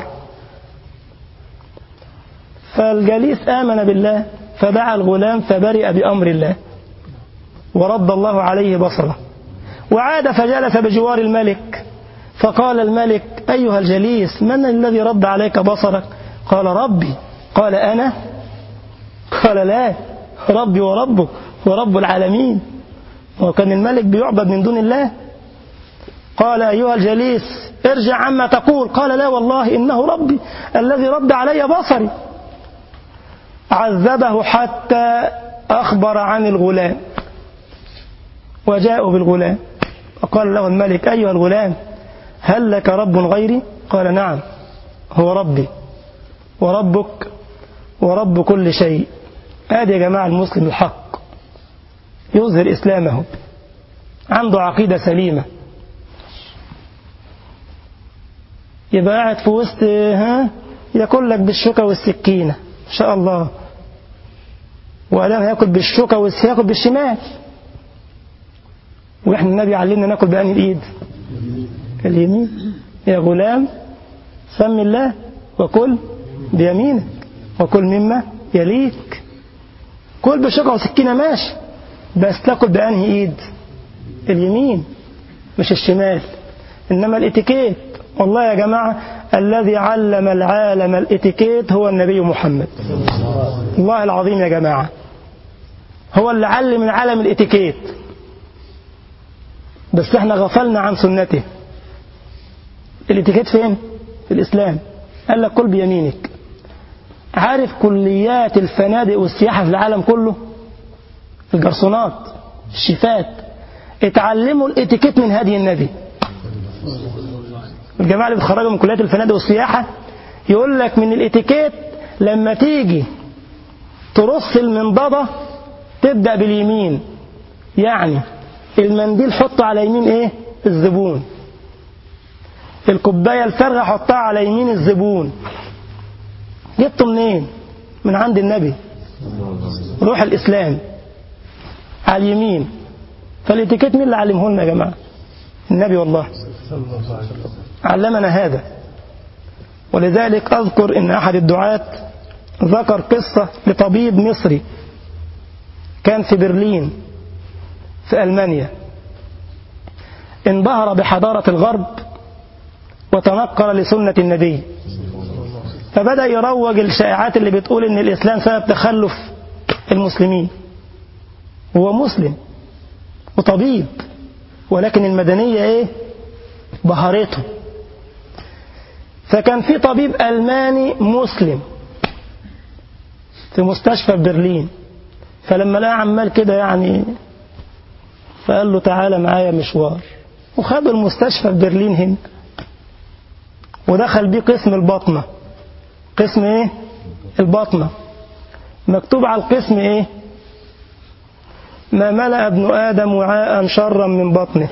فالجليس آمن بالله فدعا الغلام فبرئ بأمر الله ورد الله عليه بصره وعاد فجلس بجوار الملك فقال الملك أيها الجليس من الذي رد عليك بصرك قال ربي قال أنا قال لا ربي وربك ورب العالمين وكان الملك بيعبد من دون الله قال أيها الجليس ارجع عما تقول قال لا والله إنه ربي الذي رد علي بصري عذبه حتى أخبر عن الغلام وجاءوا بالغلام فقال له الملك أيها الغلام هل لك رب غيري قال نعم هو ربي وربك ورب كل شيء هذا يا جماعة المسلم الحق يظهر إسلامه عنده عقيدة سليمة يبقى قاعد في وسط ها ياكل لك بالشوكة والسكينة إن شاء الله وأدام هياكل بالشوكة وياكل بالشمال وإحنا النبي علمنا ناكل بأنهي الإيد اليمين يا غلام سم الله وكل بيمينك وكل مما يليك كل بشوكة وسكينة ماشي بس تاكل بأنهي إيد اليمين مش الشمال إنما الاتيكيت والله يا جماعة الذي علم العالم الاتيكيت هو النبي محمد الله العظيم يا جماعة هو اللي علم العالم الاتيكيت بس احنا غفلنا عن سنته الاتيكيت فين في الإسلام قال لك كل بيمينك عارف كليات الفنادق والسياحة في العالم كله الجرسونات الشيفات اتعلموا الاتيكيت من هدي النبي الجماعة اللي بيتخرجوا من كليات الفنادق والسياحة يقول لك من الاتيكيت لما تيجي ترص المنضدة تبدأ باليمين يعني المنديل حطه على يمين ايه الزبون الكوبايه الفارغه حطها على يمين الزبون جبته منين من عند النبي روح الاسلام على اليمين فالاتيكيت مين اللي علمه لنا يا جماعه النبي والله علمنا هذا ولذلك اذكر ان احد الدعاة ذكر قصة لطبيب مصري كان في برلين في ألمانيا انبهر بحضارة الغرب وتنقل لسنة النبي فبدأ يروج الشائعات اللي بتقول ان الإسلام سبب تخلف المسلمين هو مسلم وطبيب ولكن المدنية ايه بهرته فكان في طبيب ألماني مسلم في مستشفى في برلين فلما لقى عمال كده يعني فقال له تعالى معايا مشوار وخدوا المستشفى في برلين هنا ودخل بيه قسم البطنة قسم ايه البطنة مكتوب على القسم ايه ما ملأ ابن آدم وعاء شرا من بطنه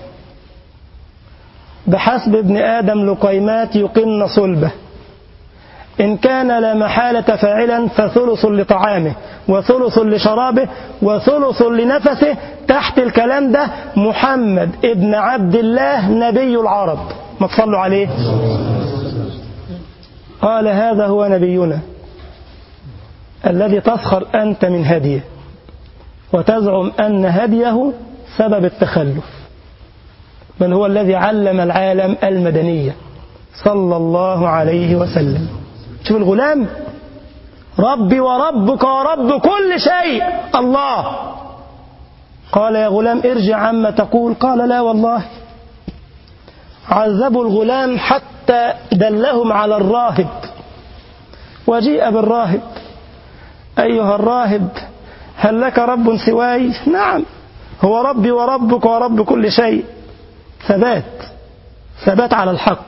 بحسب ابن آدم لقيمات يقن صلبه إن كان لا محالة فاعلا فثلث لطعامه وثلث لشرابه وثلث لنفسه تحت الكلام ده محمد ابن عبد الله نبي العرب ما تصلوا عليه قال هذا هو نبينا الذي تسخر أنت من هديه وتزعم أن هديه سبب التخلف بل هو الذي علم العالم المدنية صلى الله عليه وسلم شوف الغلام ربي وربك ورب كل شيء الله قال يا غلام ارجع عما تقول قال لا والله عذبوا الغلام حتى دلهم على الراهب وجيء بالراهب أيها الراهب هل لك رب سواي نعم هو ربي وربك ورب كل شيء ثبات ثبات على الحق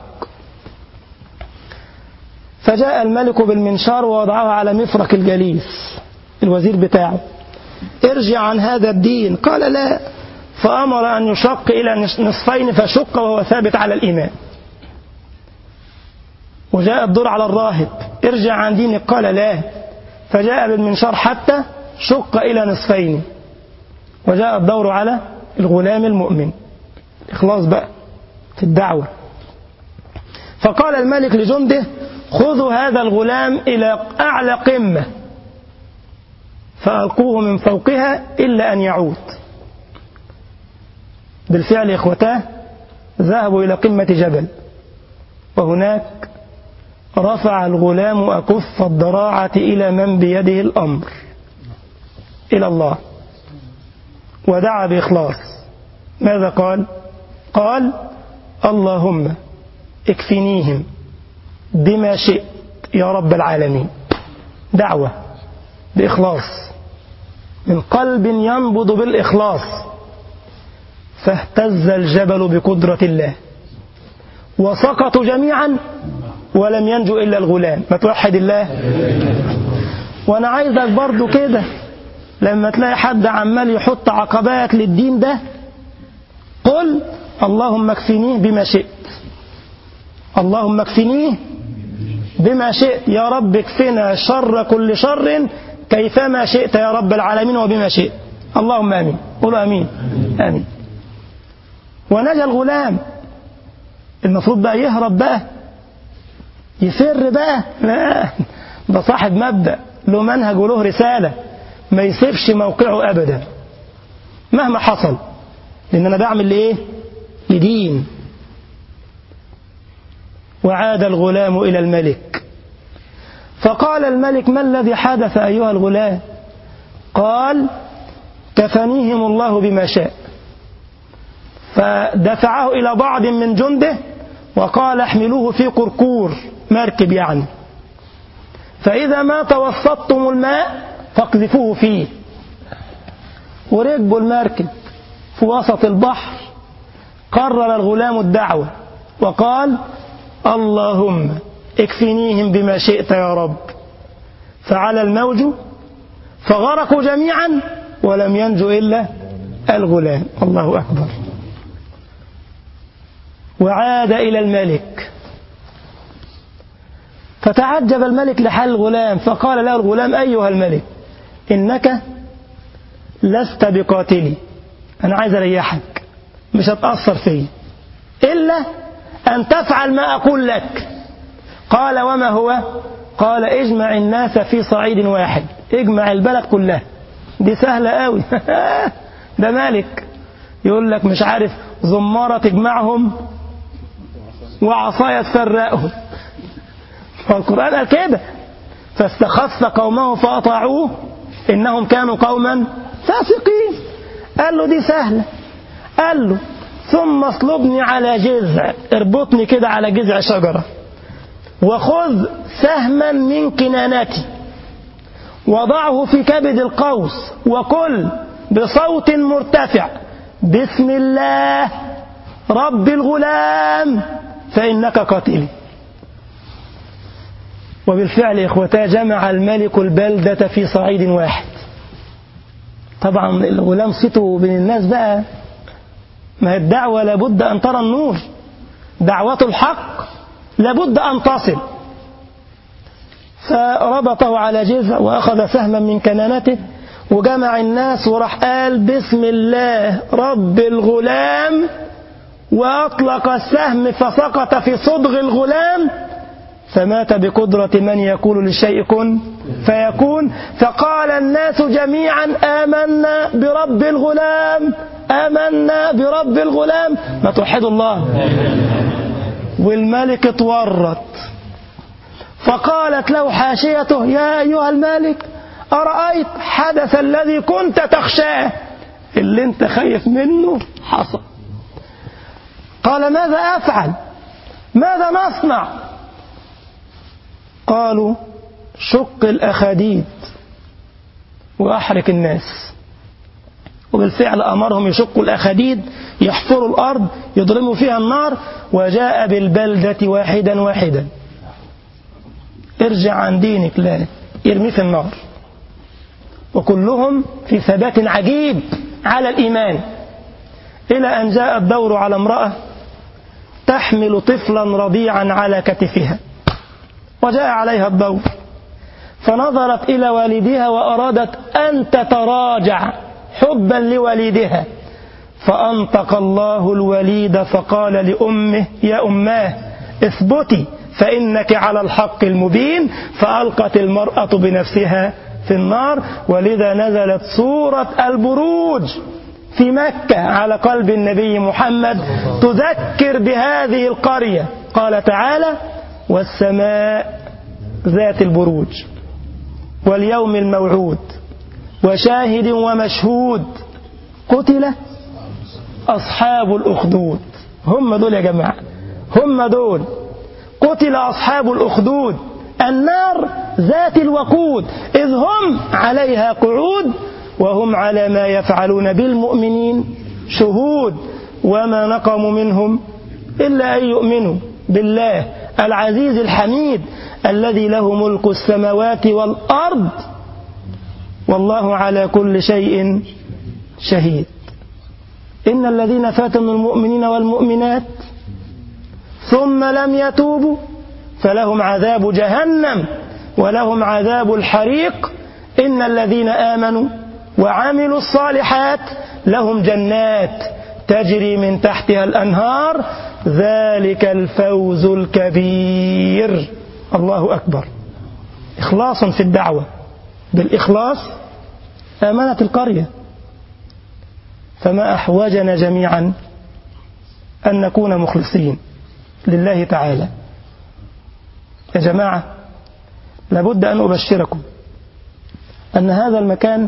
فجاء الملك بالمنشار ووضعه على مفرق الجليس الوزير بتاعه ارجع عن هذا الدين قال لا فأمر أن يشق إلى نصفين فشق وهو ثابت على الإيمان وجاء الدور على الراهب ارجع عن دينك قال لا فجاء بالمنشار حتى شق إلى نصفين وجاء الدور على الغلام المؤمن إخلاص بقى في الدعوة فقال الملك لجنده خذوا هذا الغلام إلى أعلى قمة فألقوه من فوقها إلا أن يعود بالفعل إخوتاه ذهبوا إلى قمة جبل وهناك رفع الغلام أكف الضراعة إلى من بيده الأمر إلى الله ودعا بإخلاص ماذا قال قال اللهم اكفنيهم بما شئت يا رب العالمين دعوة بإخلاص من قلب ينبض بالإخلاص فاهتز الجبل بقدرة الله وسقطوا جميعا ولم ينجو إلا الغلام ما توحد الله وأنا عايزك برضو كده لما تلاقي حد عمال يحط عقبات للدين ده قل اللهم اكفنيه بما شئت اللهم اكفنيه بما شئت يا رب اكفنا شر كل شر كيفما شئت يا رب العالمين وبما شئت اللهم امين قولوا امين امين ونجا الغلام المفروض بقى يهرب بقى يفر بقى لا ده صاحب مبدأ له منهج وله رسالة ما يسيبش موقعه أبدا مهما حصل لأن أنا بعمل لإيه لدين وعاد الغلام إلى الملك فقال الملك ما الذي حدث أيها الغلام قال كفنيهم الله بما شاء فدفعه إلى بعض من جنده وقال احملوه في قرقور مركب يعني فإذا ما توسطتم الماء فاقذفوه فيه وركبوا المركب في وسط البحر قرر الغلام الدعوة وقال اللهم اكفنيهم بما شئت يا رب فعلى الموج فغرقوا جميعا ولم ينجو إلا الغلام الله أكبر وعاد إلى الملك فتعجب الملك لحال الغلام فقال له الغلام أيها الملك إنك لست بقاتلي أنا عايز أريحك مش هتأثر فيه إلا أن تفعل ما أقول لك قال وما هو قال اجمع الناس في صعيد واحد اجمع البلد كلها دي سهلة قوي ده مالك يقول لك مش عارف زمارة تجمعهم وعصايا تفرقهم فالقرآن قال كده فاستخف قومه فأطاعوه إنهم كانوا قوما فاسقين قال له دي سهلة قال له ثم اصلبني على جذع اربطني كده على جذع شجرة وخذ سهما من كنانتي وضعه في كبد القوس وقل بصوت مرتفع بسم الله رب الغلام فإنك قاتلي وبالفعل إخوتا جمع الملك البلدة في صعيد واحد طبعا الغلام صيته بين الناس بقى ما هي الدعوة لابد أن ترى النور دعوة الحق لابد أن تصل فربطه على جذع وأخذ سهما من كنانته وجمع الناس وراح قال بسم الله رب الغلام وأطلق السهم فسقط في صدغ الغلام فمات بقدرة من يقول للشيء كن فيكون فقال الناس جميعا آمنا برب الغلام آمنا برب الغلام ما توحدوا الله والملك اتورط فقالت له حاشيته يا أيها المالك أرأيت حدث الذي كنت تخشاه اللي انت خايف منه حصل قال ماذا أفعل ماذا نصنع قالوا شق الأخاديد وأحرك الناس وبالفعل أمرهم يشقوا الأخاديد يحفروا الأرض يضرموا فيها النار وجاء بالبلدة واحدا واحدا ارجع عن دينك لا ارمي في النار وكلهم في ثبات عجيب على الإيمان إلى أن جاء الدور على امرأة تحمل طفلا رضيعا على كتفها وجاء عليها الدور فنظرت إلى والدها وأرادت أن تتراجع حبا لوالدها فأنطق الله الوليد فقال لأمه يا أماه اثبتي فإنك على الحق المبين فألقت المرأة بنفسها في النار ولذا نزلت سورة البروج في مكة على قلب النبي محمد تذكر بهذه القرية قال تعالى والسماء ذات البروج واليوم الموعود وشاهد ومشهود قتل أصحاب الأخدود هم دول يا جماعة هم دول قتل أصحاب الأخدود النار ذات الوقود إذ هم عليها قعود وهم على ما يفعلون بالمؤمنين شهود وما نقموا منهم إلا أن يؤمنوا بالله العزيز الحميد الذي له ملك السماوات والأرض والله على كل شيء شهيد إن الذين فاتنوا المؤمنين والمؤمنات ثم لم يتوبوا فلهم عذاب جهنم ولهم عذاب الحريق إن الذين آمنوا وعملوا الصالحات لهم جنات تجري من تحتها الأنهار ذلك الفوز الكبير الله أكبر إخلاص في الدعوة بالإخلاص آمنت القرية فما أحوجنا جميعا أن نكون مخلصين لله تعالى يا جماعة لابد أن أبشركم أن هذا المكان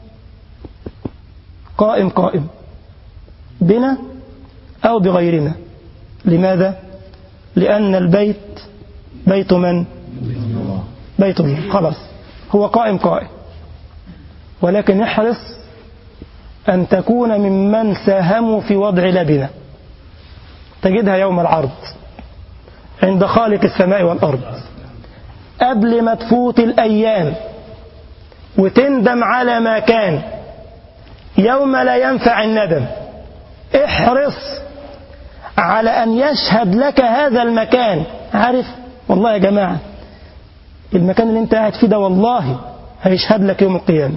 قائم قائم بنا أو بغيرنا لماذا؟ لأن البيت بيت من؟ بيت الله خلاص هو قائم قائم ولكن احرص أن تكون ممن ساهموا في وضع لبنة تجدها يوم العرض عند خالق السماء والأرض قبل ما تفوت الأيام وتندم على ما كان يوم لا ينفع الندم احرص على أن يشهد لك هذا المكان عارف والله يا جماعة المكان اللي انت قاعد فيه ده والله هيشهد لك يوم القيامة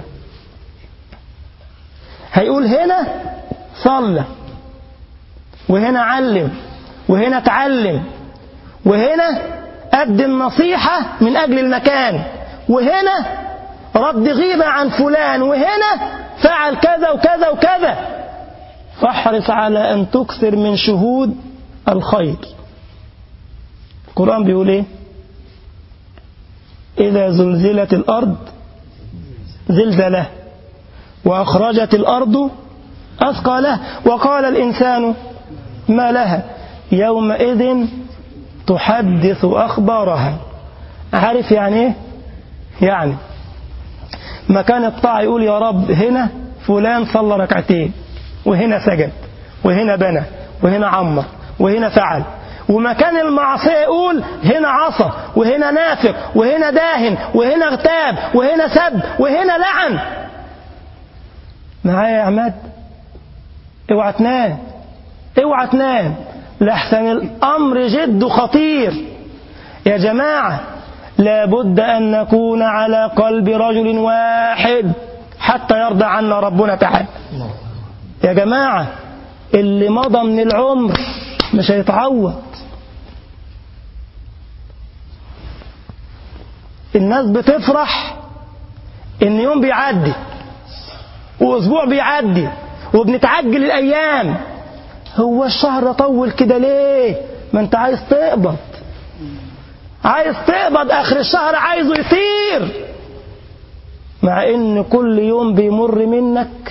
هيقول هنا صلى وهنا علم وهنا اتعلم وهنا قدم نصيحة من أجل المكان وهنا رد غيبة عن فلان وهنا فعل كذا وكذا وكذا فاحرص على أن تكثر من شهود الخير القرآن بيقول إيه إذا زلزلت الأرض زلزله وأخرجت الأرض أثقاله وقال الإنسان ما لها يومئذ تحدث أخبارها عارف يعني إيه يعني مكان الطاعة يقول يا رب هنا فلان صلى ركعتين وهنا سجد وهنا بنى وهنا عمر وهنا فعل ومكان المعصية يقول هنا عصى وهنا نافق وهنا داهن وهنا اغتاب وهنا سب وهنا لعن معايا يا عماد اوعى تنام اوعى تنام لحسن الامر جد خطير يا جماعه لابد ان نكون على قلب رجل واحد حتى يرضى عنا ربنا تعالى يا جماعه اللي مضى من العمر مش هيتعوض الناس بتفرح ان يوم بيعدي واسبوع بيعدي وبنتعجل الايام هو الشهر طول كده ليه ما انت عايز تقبض عايز تقبض اخر الشهر عايزه يطير مع ان كل يوم بيمر منك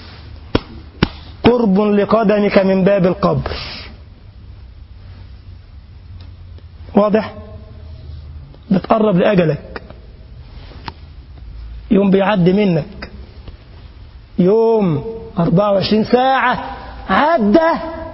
قرب لقدمك من باب القبر واضح بتقرب لأجلك يوم بيعدي منك يوم 24 ساعة عدى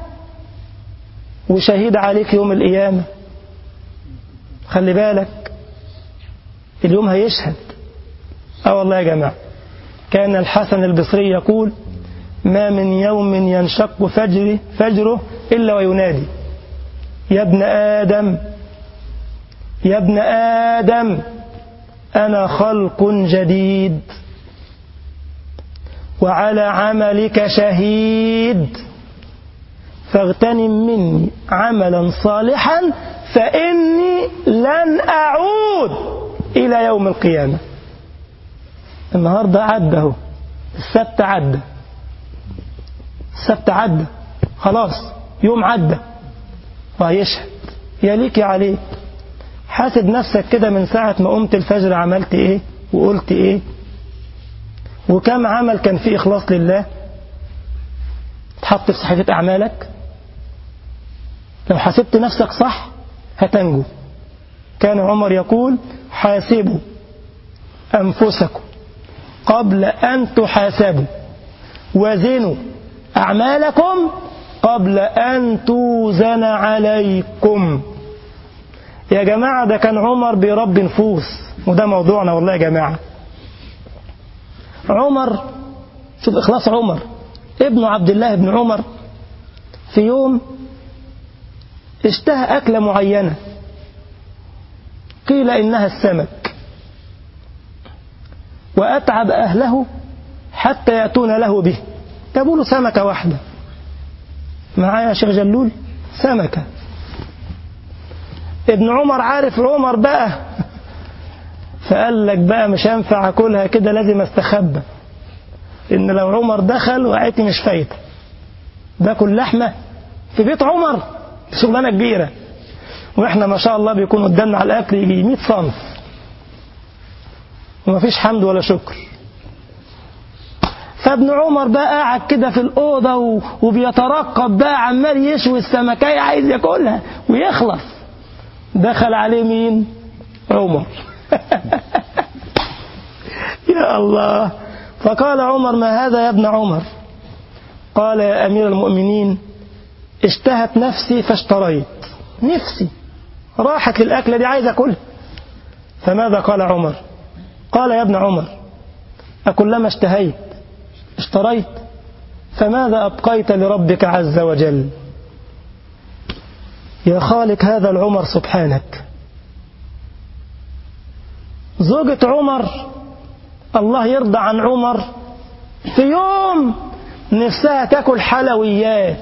وشهيد عليك يوم القيامة خلي بالك اليوم هيشهد اه والله يا جماعة كان الحسن البصري يقول ما من يوم ينشق فجر فجره إلا وينادي يا ابن آدم يا ابن آدم أنا خلق جديد وعلى عملك شهيد فاغتنم مني عملا صالحا فإني لن أعود إلى يوم القيامة النهاردة عدى اهو السبت عدى السبت عدى خلاص يوم عدى وهيشهد يا ليك يا عليك حاسب نفسك كده من ساعة ما قمت الفجر عملت ايه وقلت ايه وكم عمل كان فيه إخلاص لله تحط في صحيفة أعمالك لو حسبت نفسك صح هتنجو كان عمر يقول حاسبوا أنفسكم قبل أن تحاسبوا وزنوا أعمالكم قبل أن توزن عليكم يا جماعة ده كان عمر بيربي نفوس وده موضوعنا والله يا جماعة عمر شوف إخلاص عمر ابن عبد الله بن عمر في يوم اشتهى أكلة معينة قيل إنها السمك وأتعب أهله حتى يأتون له به جابوا له سمكة واحدة معايا يا شيخ جلول سمكة ابن عمر عارف عمر بقى فقال لك بقى مش هينفع اكلها كده لازم استخبى ان لو عمر دخل وقعتي مش فايته باكل لحمه في بيت عمر شغلانه كبيره واحنا ما شاء الله بيكون قدامنا على الاكل يجي 100 صنف ومفيش حمد ولا شكر فابن عمر بقى قاعد كده في الأوضة وبيترقب بقى عمال يشوي السمكية عايز ياكلها ويخلص دخل عليه مين عمر يا الله فقال عمر ما هذا يا ابن عمر قال يا أمير المؤمنين اشتهت نفسي فاشتريت نفسي راحت للأكلة دي عايز أكلها فماذا قال عمر قال يا ابن عمر أكلما اشتهيت اشتريت فماذا أبقيت لربك عز وجل يا خالق هذا العمر سبحانك زوجة عمر الله يرضى عن عمر في يوم نفسها تاكل حلويات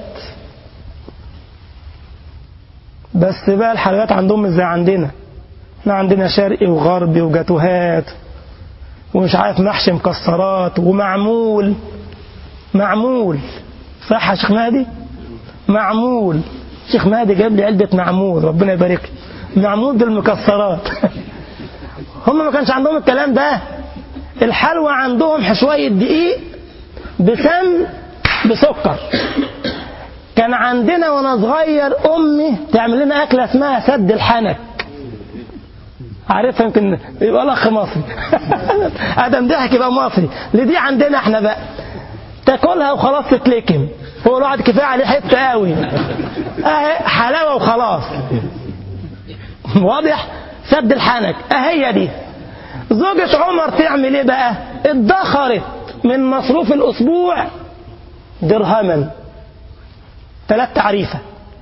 بس بقى الحلويات عندهم مش زي عندنا احنا عندنا شرقي وغربي وجاتوهات ومش عارف محشي مكسرات ومعمول معمول صح يا شيخ مهدي معمول شيخ مهدي جاب لي علبة معمول ربنا يبارك له معمول بالمكسرات هم ما كانش عندهم الكلام ده الحلوى عندهم شوية دقيق بسمن بسكر كان عندنا وانا صغير امي تعمل لنا اكله اسمها سد الحنك عارفها يمكن يبقى الاخ مصري ادم ضحك يبقى مصري لدي عندنا احنا بقى تاكلها وخلاص تتلكم هو الواحد كفايه عليه حته قوي اهي حلاوه وخلاص واضح سد الحنك اهي دي زوجة عمر تعمل ايه بقى ادخرت من مصروف الاسبوع درهما ثلاث تعريفه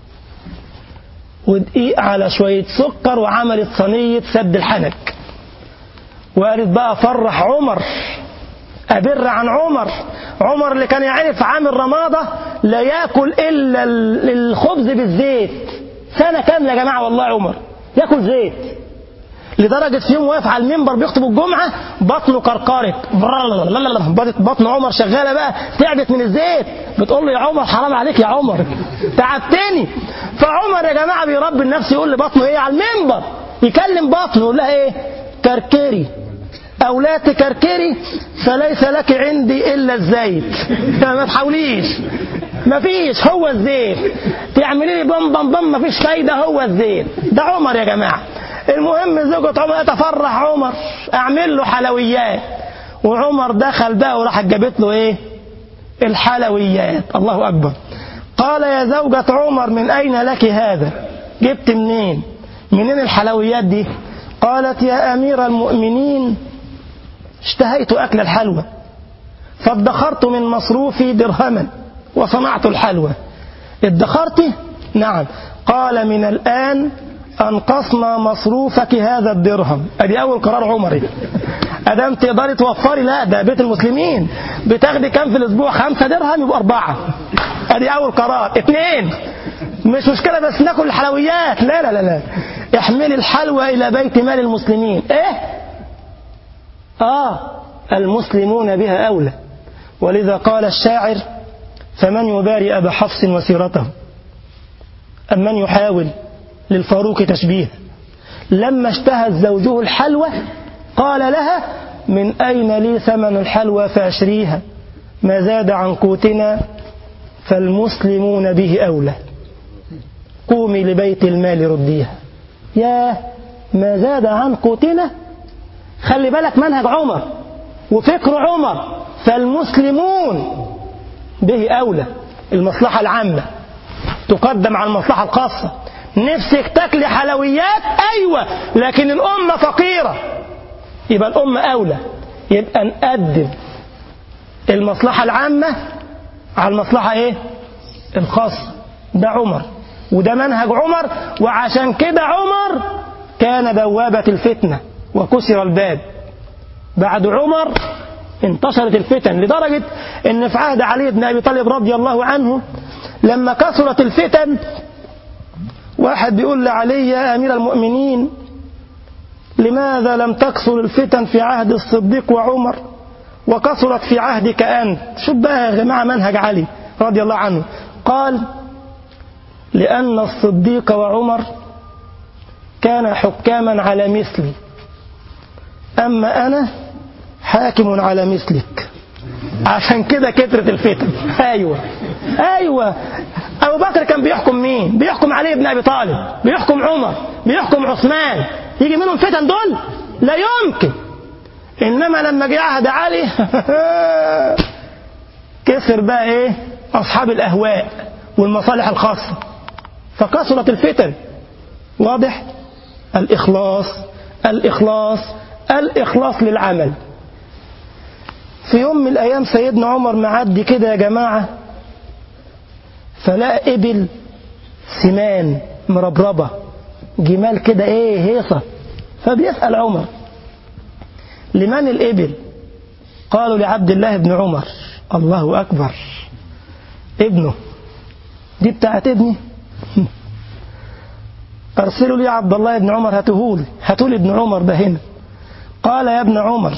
ودقيق على شوية سكر وعملت صينية سد الحنك وقالت بقى فرح عمر أبر عن عمر عمر اللي كان يعرف عامل رمادة لا يأكل إلا الخبز بالزيت سنة كاملة يا جماعة والله عمر يأكل زيت لدرجة في يوم واقف على المنبر بيخطب الجمعة بطنه كركرت بطن عمر شغالة بقى تعبت من الزيت بتقول له يا عمر حرام عليك يا عمر تعبتني فعمر يا جماعة بيربي النفس يقول لبطنه ايه على المنبر يكلم بطنه يقول لها ايه كركري او لا تكركري فليس لك عندي الا الزيت ما تحاوليش مفيش هو الزيت تعملي لي بم بم بم مفيش فايده هو الزيت ده عمر يا جماعه المهم زوجة عمر يتفرح عمر اعمل له حلويات وعمر دخل بقى وراح جابت له ايه الحلويات الله اكبر قال يا زوجة عمر من اين لك هذا جبت منين منين الحلويات دي قالت يا امير المؤمنين اشتهيت اكل الحلوى فادخرت من مصروفي درهما وصنعت الحلوى ادخرت نعم قال من الان انقصنا مصروفك هذا الدرهم ادي اول قرار عمري ادام تقدري توفري لا ده بيت المسلمين بتاخدي كام في الاسبوع خمسة درهم يبقى اربعة ادي اول قرار اثنين مش مشكلة بس ناكل الحلويات لا لا لا لا احملي الحلوى الى بيت مال المسلمين ايه اه المسلمون بها اولى ولذا قال الشاعر فمن يباري ابا حفص وسيرته ام من يحاول للفاروق تشبيه لما اشتهت زوجه الحلوى قال لها من أين لي ثمن الحلوى فأشريها ما زاد عن قوتنا فالمسلمون به أولى قومي لبيت المال رديها يا ما زاد عن قوتنا خلي بالك منهج عمر وفكر عمر فالمسلمون به أولى المصلحة العامة تقدم على المصلحة الخاصة نفسك تاكلي حلويات أيوة لكن الأمة فقيرة يبقى الأمة أولى يبقى نقدم المصلحة العامة على المصلحة إيه الخاصة ده عمر وده منهج عمر وعشان كده عمر كان بوابة الفتنة وكسر الباب بعد عمر انتشرت الفتن لدرجة ان في عهد علي بن ابي طالب رضي الله عنه لما كثرت الفتن واحد بيقول لعلي يا امير المؤمنين لماذا لم تكثر الفتن في عهد الصديق وعمر وكثرت في عهدك أنت شوف بقى يا جماعة منهج علي رضي الله عنه قال لأن الصديق وعمر كان حكاما على مثلي أما أنا حاكم على مثلك عشان كده كترت الفتن أيوة أيوة أبو بكر كان بيحكم مين بيحكم علي بن أبي طالب بيحكم عمر بيحكم عثمان يجي منهم فتن دول لا يمكن انما لما جه عهد علي كسر بقى ايه اصحاب الاهواء والمصالح الخاصه فكثرت الفتن واضح الاخلاص الاخلاص الاخلاص للعمل في يوم من الايام سيدنا عمر معدي كده يا جماعه فلقى ابل سمان مربربه جمال كده ايه هيصة فبيسأل عمر لمن الإبل قالوا لعبد الله بن عمر الله أكبر ابنه دي بتاعت ابني أرسلوا لي عبد الله بن عمر هاتهول هاتولي ابن عمر ده هنا قال يا ابن عمر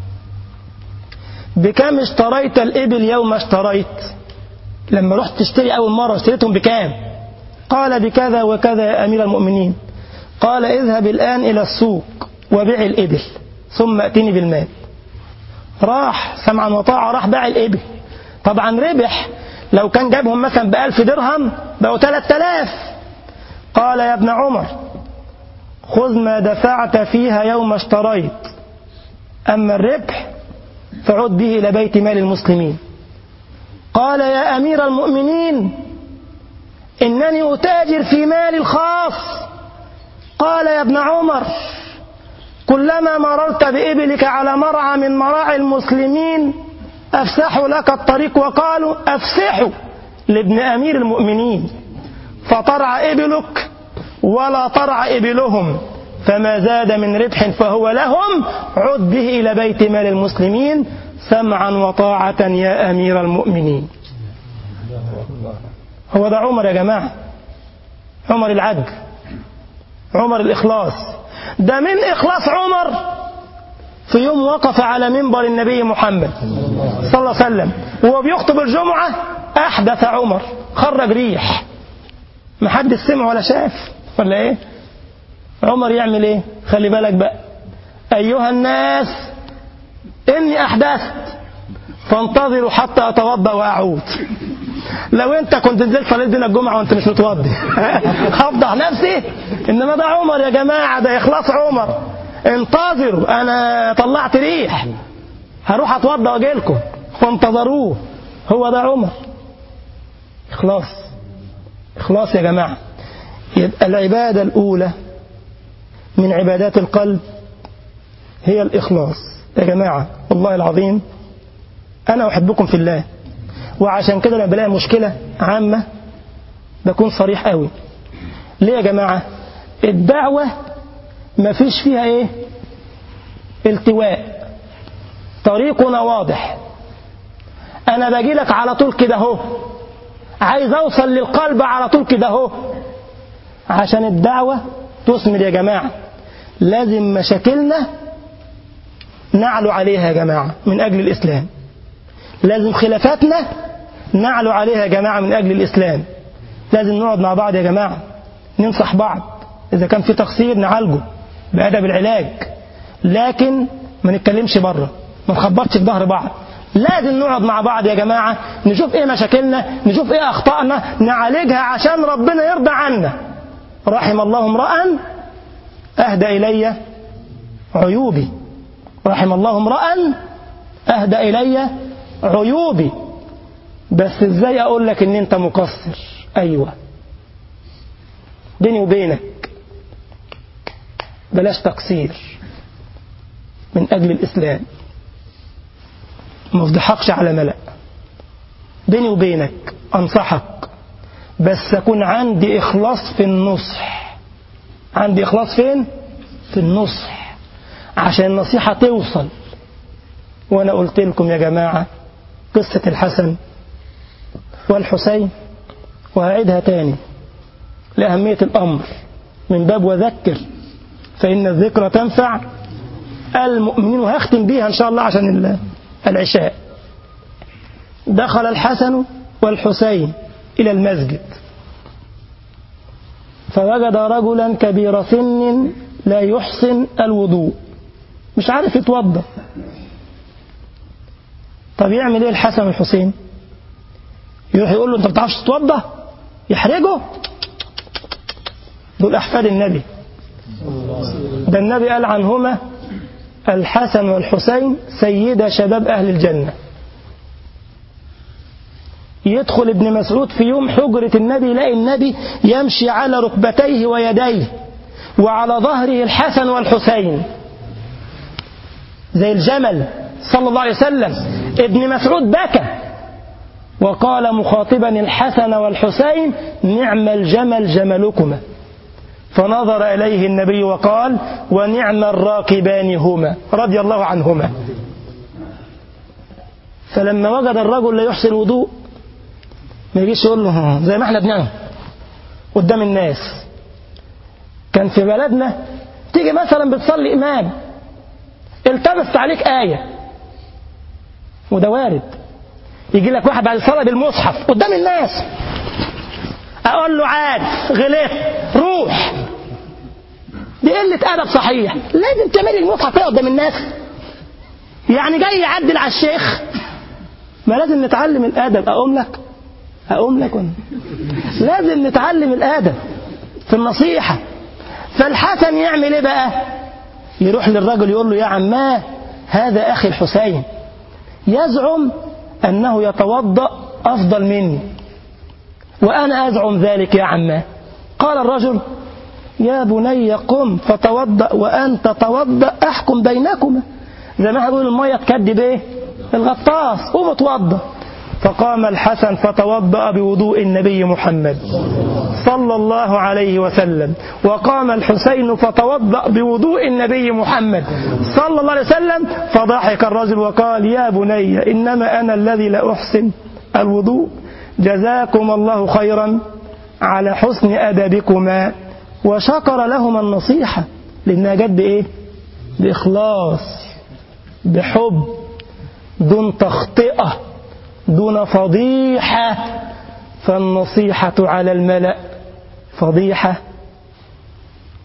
بكم اشتريت الإبل يوم اشتريت لما رحت تشتري أول مرة اشتريتهم بكام قال بكذا وكذا يا أمير المؤمنين قال اذهب الآن إلى السوق وبيع الإبل ثم أتني بالمال راح سمعا وطاعة راح باع الإبل طبعا ربح لو كان جابهم مثلا بألف درهم بقوا ثلاث آلاف قال يا ابن عمر خذ ما دفعت فيها يوم اشتريت أما الربح فعد به إلى بيت مال المسلمين قال يا أمير المؤمنين إنني أتاجر في مالي الخاص قال يا ابن عمر كلما مررت بإبلك على مرعى من مراعي المسلمين أفسحوا لك الطريق وقالوا أفسحوا لابن أمير المؤمنين فطرع إبلك ولا طرع إبلهم فما زاد من ربح فهو لهم عد به إلى بيت مال المسلمين سمعا وطاعة يا أمير المؤمنين هو ده عمر يا جماعة عمر العدل عمر الإخلاص ده من إخلاص عمر في يوم وقف على منبر النبي محمد صلى الله عليه وسلم وهو بيخطب الجمعة أحدث عمر خرج ريح ما حد سمع ولا شاف ولا إيه عمر يعمل ايه خلي بالك بقى ايها الناس اني احدثت فانتظروا حتى اتوضا واعود لو انت كنت نزلت صليت بينا الجمعه وانت مش متوضي هفضح نفسي انما ده عمر يا جماعه ده اخلاص عمر انتظروا انا طلعت ريح هروح اتوضى واجي لكم فانتظروه هو ده عمر اخلاص اخلاص يا جماعه يبقى العباده الاولى من عبادات القلب هي الاخلاص يا جماعه والله العظيم انا احبكم في الله وعشان كده لما بلاقي مشكله عامه بكون صريح قوي ليه يا جماعه الدعوه ما فيش فيها ايه التواء طريقنا واضح انا باجي لك على طول كده اهو عايز اوصل للقلب على طول كده اهو عشان الدعوه تثمر يا جماعه لازم مشاكلنا نعلو عليها يا جماعه من اجل الاسلام لازم خلافاتنا نعلو عليها يا جماعه من اجل الاسلام لازم نقعد مع بعض يا جماعه ننصح بعض اذا كان في تقصير نعالجه بادب العلاج لكن ما نتكلمش بره ما نخبطش في ظهر بعض لازم نقعد مع بعض يا جماعة نشوف ايه مشاكلنا نشوف ايه اخطائنا نعالجها عشان ربنا يرضى عنا رحم الله امرأ اهدى الي عيوبي رحم الله امرأ اهدى الي عيوبي بس ازاي اقول لك ان انت مقصر ايوه بيني وبينك بلاش تقصير من اجل الاسلام ما افضحكش على ملأ بيني وبينك أنصحك بس أكون عندي إخلاص في النصح عندي إخلاص فين؟ في النصح عشان النصيحة توصل وأنا قلت لكم يا جماعة قصة الحسن والحسين وهعيدها تاني لأهمية الأمر من باب وذكر فإن الذكرى تنفع المؤمنين وهختم بيها إن شاء الله عشان العشاء دخل الحسن والحسين إلى المسجد فوجد رجلا كبير سن لا يحسن الوضوء مش عارف يتوضا طب يعمل ايه الحسن والحسين يروح يقول له انت ما بتعرفش تتوضا يحرجه دول احفاد النبي ده النبي قال عنهما الحسن والحسين سيد شباب أهل الجنة يدخل ابن مسعود في يوم حجرة النبي يلاقي النبي يمشي على ركبتيه ويديه وعلى ظهره الحسن والحسين زي الجمل صلى الله عليه وسلم ابن مسعود بكى وقال مخاطبا الحسن والحسين نعم الجمل جملكما فنظر إليه النبي وقال ونعم الراكبان هما رضي الله عنهما فلما وجد الرجل لا يحسن الوضوء ما يجيش يقول له زي ما احنا بنعمل قدام الناس كان في بلدنا تيجي مثلا بتصلي إمام التبست عليك آية وده وارد يجي لك واحد بعد الصلاة بالمصحف قدام الناس أقول له عاد غلط روح دي قلة أدب صحيح لازم تعملي المصحف كده قدام الناس يعني جاي يعدل على الشيخ ما لازم نتعلم الأدب أقوم لك أقوم لك ولا لازم نتعلم الأدب في النصيحة فالحسن يعمل إيه بقى يروح للرجل يقول له يا عماه هذا أخي الحسين يزعم أنه يتوضأ أفضل مني وأنا أزعم ذلك يا عماه قال الرجل يا بني قم فتوضأ وأنت توضأ أحكم بينكما زي ما هقول المية تكدب إيه الغطاس قوم اتوضأ فقام الحسن فتوضأ بوضوء النبي محمد صلى الله عليه وسلم وقام الحسين فتوضأ بوضوء النبي محمد صلى الله عليه وسلم فضحك الرجل وقال يا بني إنما أنا الذي لا أحسن الوضوء جزاكم الله خيرا على حسن أدبكما وشكر لهما النصيحة لأنها جد إيه بإخلاص بحب دون تخطئة دون فضيحة فالنصيحة على الملأ فضيحة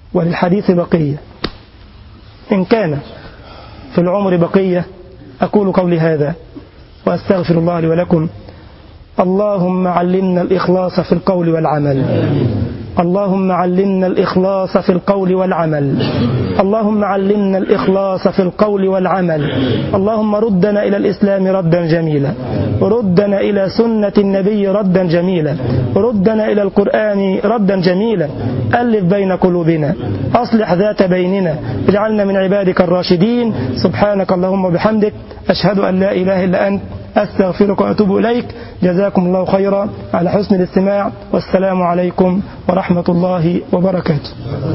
وللحديث بقية إن كان في العمر بقية أقول قولي هذا وأستغفر الله لي ولكم اللهم علمنا الإخلاص في القول والعمل اللهم علمنا الإخلاص في القول والعمل اللهم علمنا الإخلاص في القول والعمل اللهم ردنا إلى الإسلام ردا جميلا ردنا إلى سنة النبي ردا جميلا ردنا إلى القرآن ردا جميلا ألف بين قلوبنا أصلح ذات بيننا اجعلنا من عبادك الراشدين سبحانك اللهم وبحمدك أشهد أن لا إله إلا أنت أستغفرك وأتوب إليك جزاكم الله خيرا على حسن الاستماع والسلام عليكم ورحمة الله وبركاته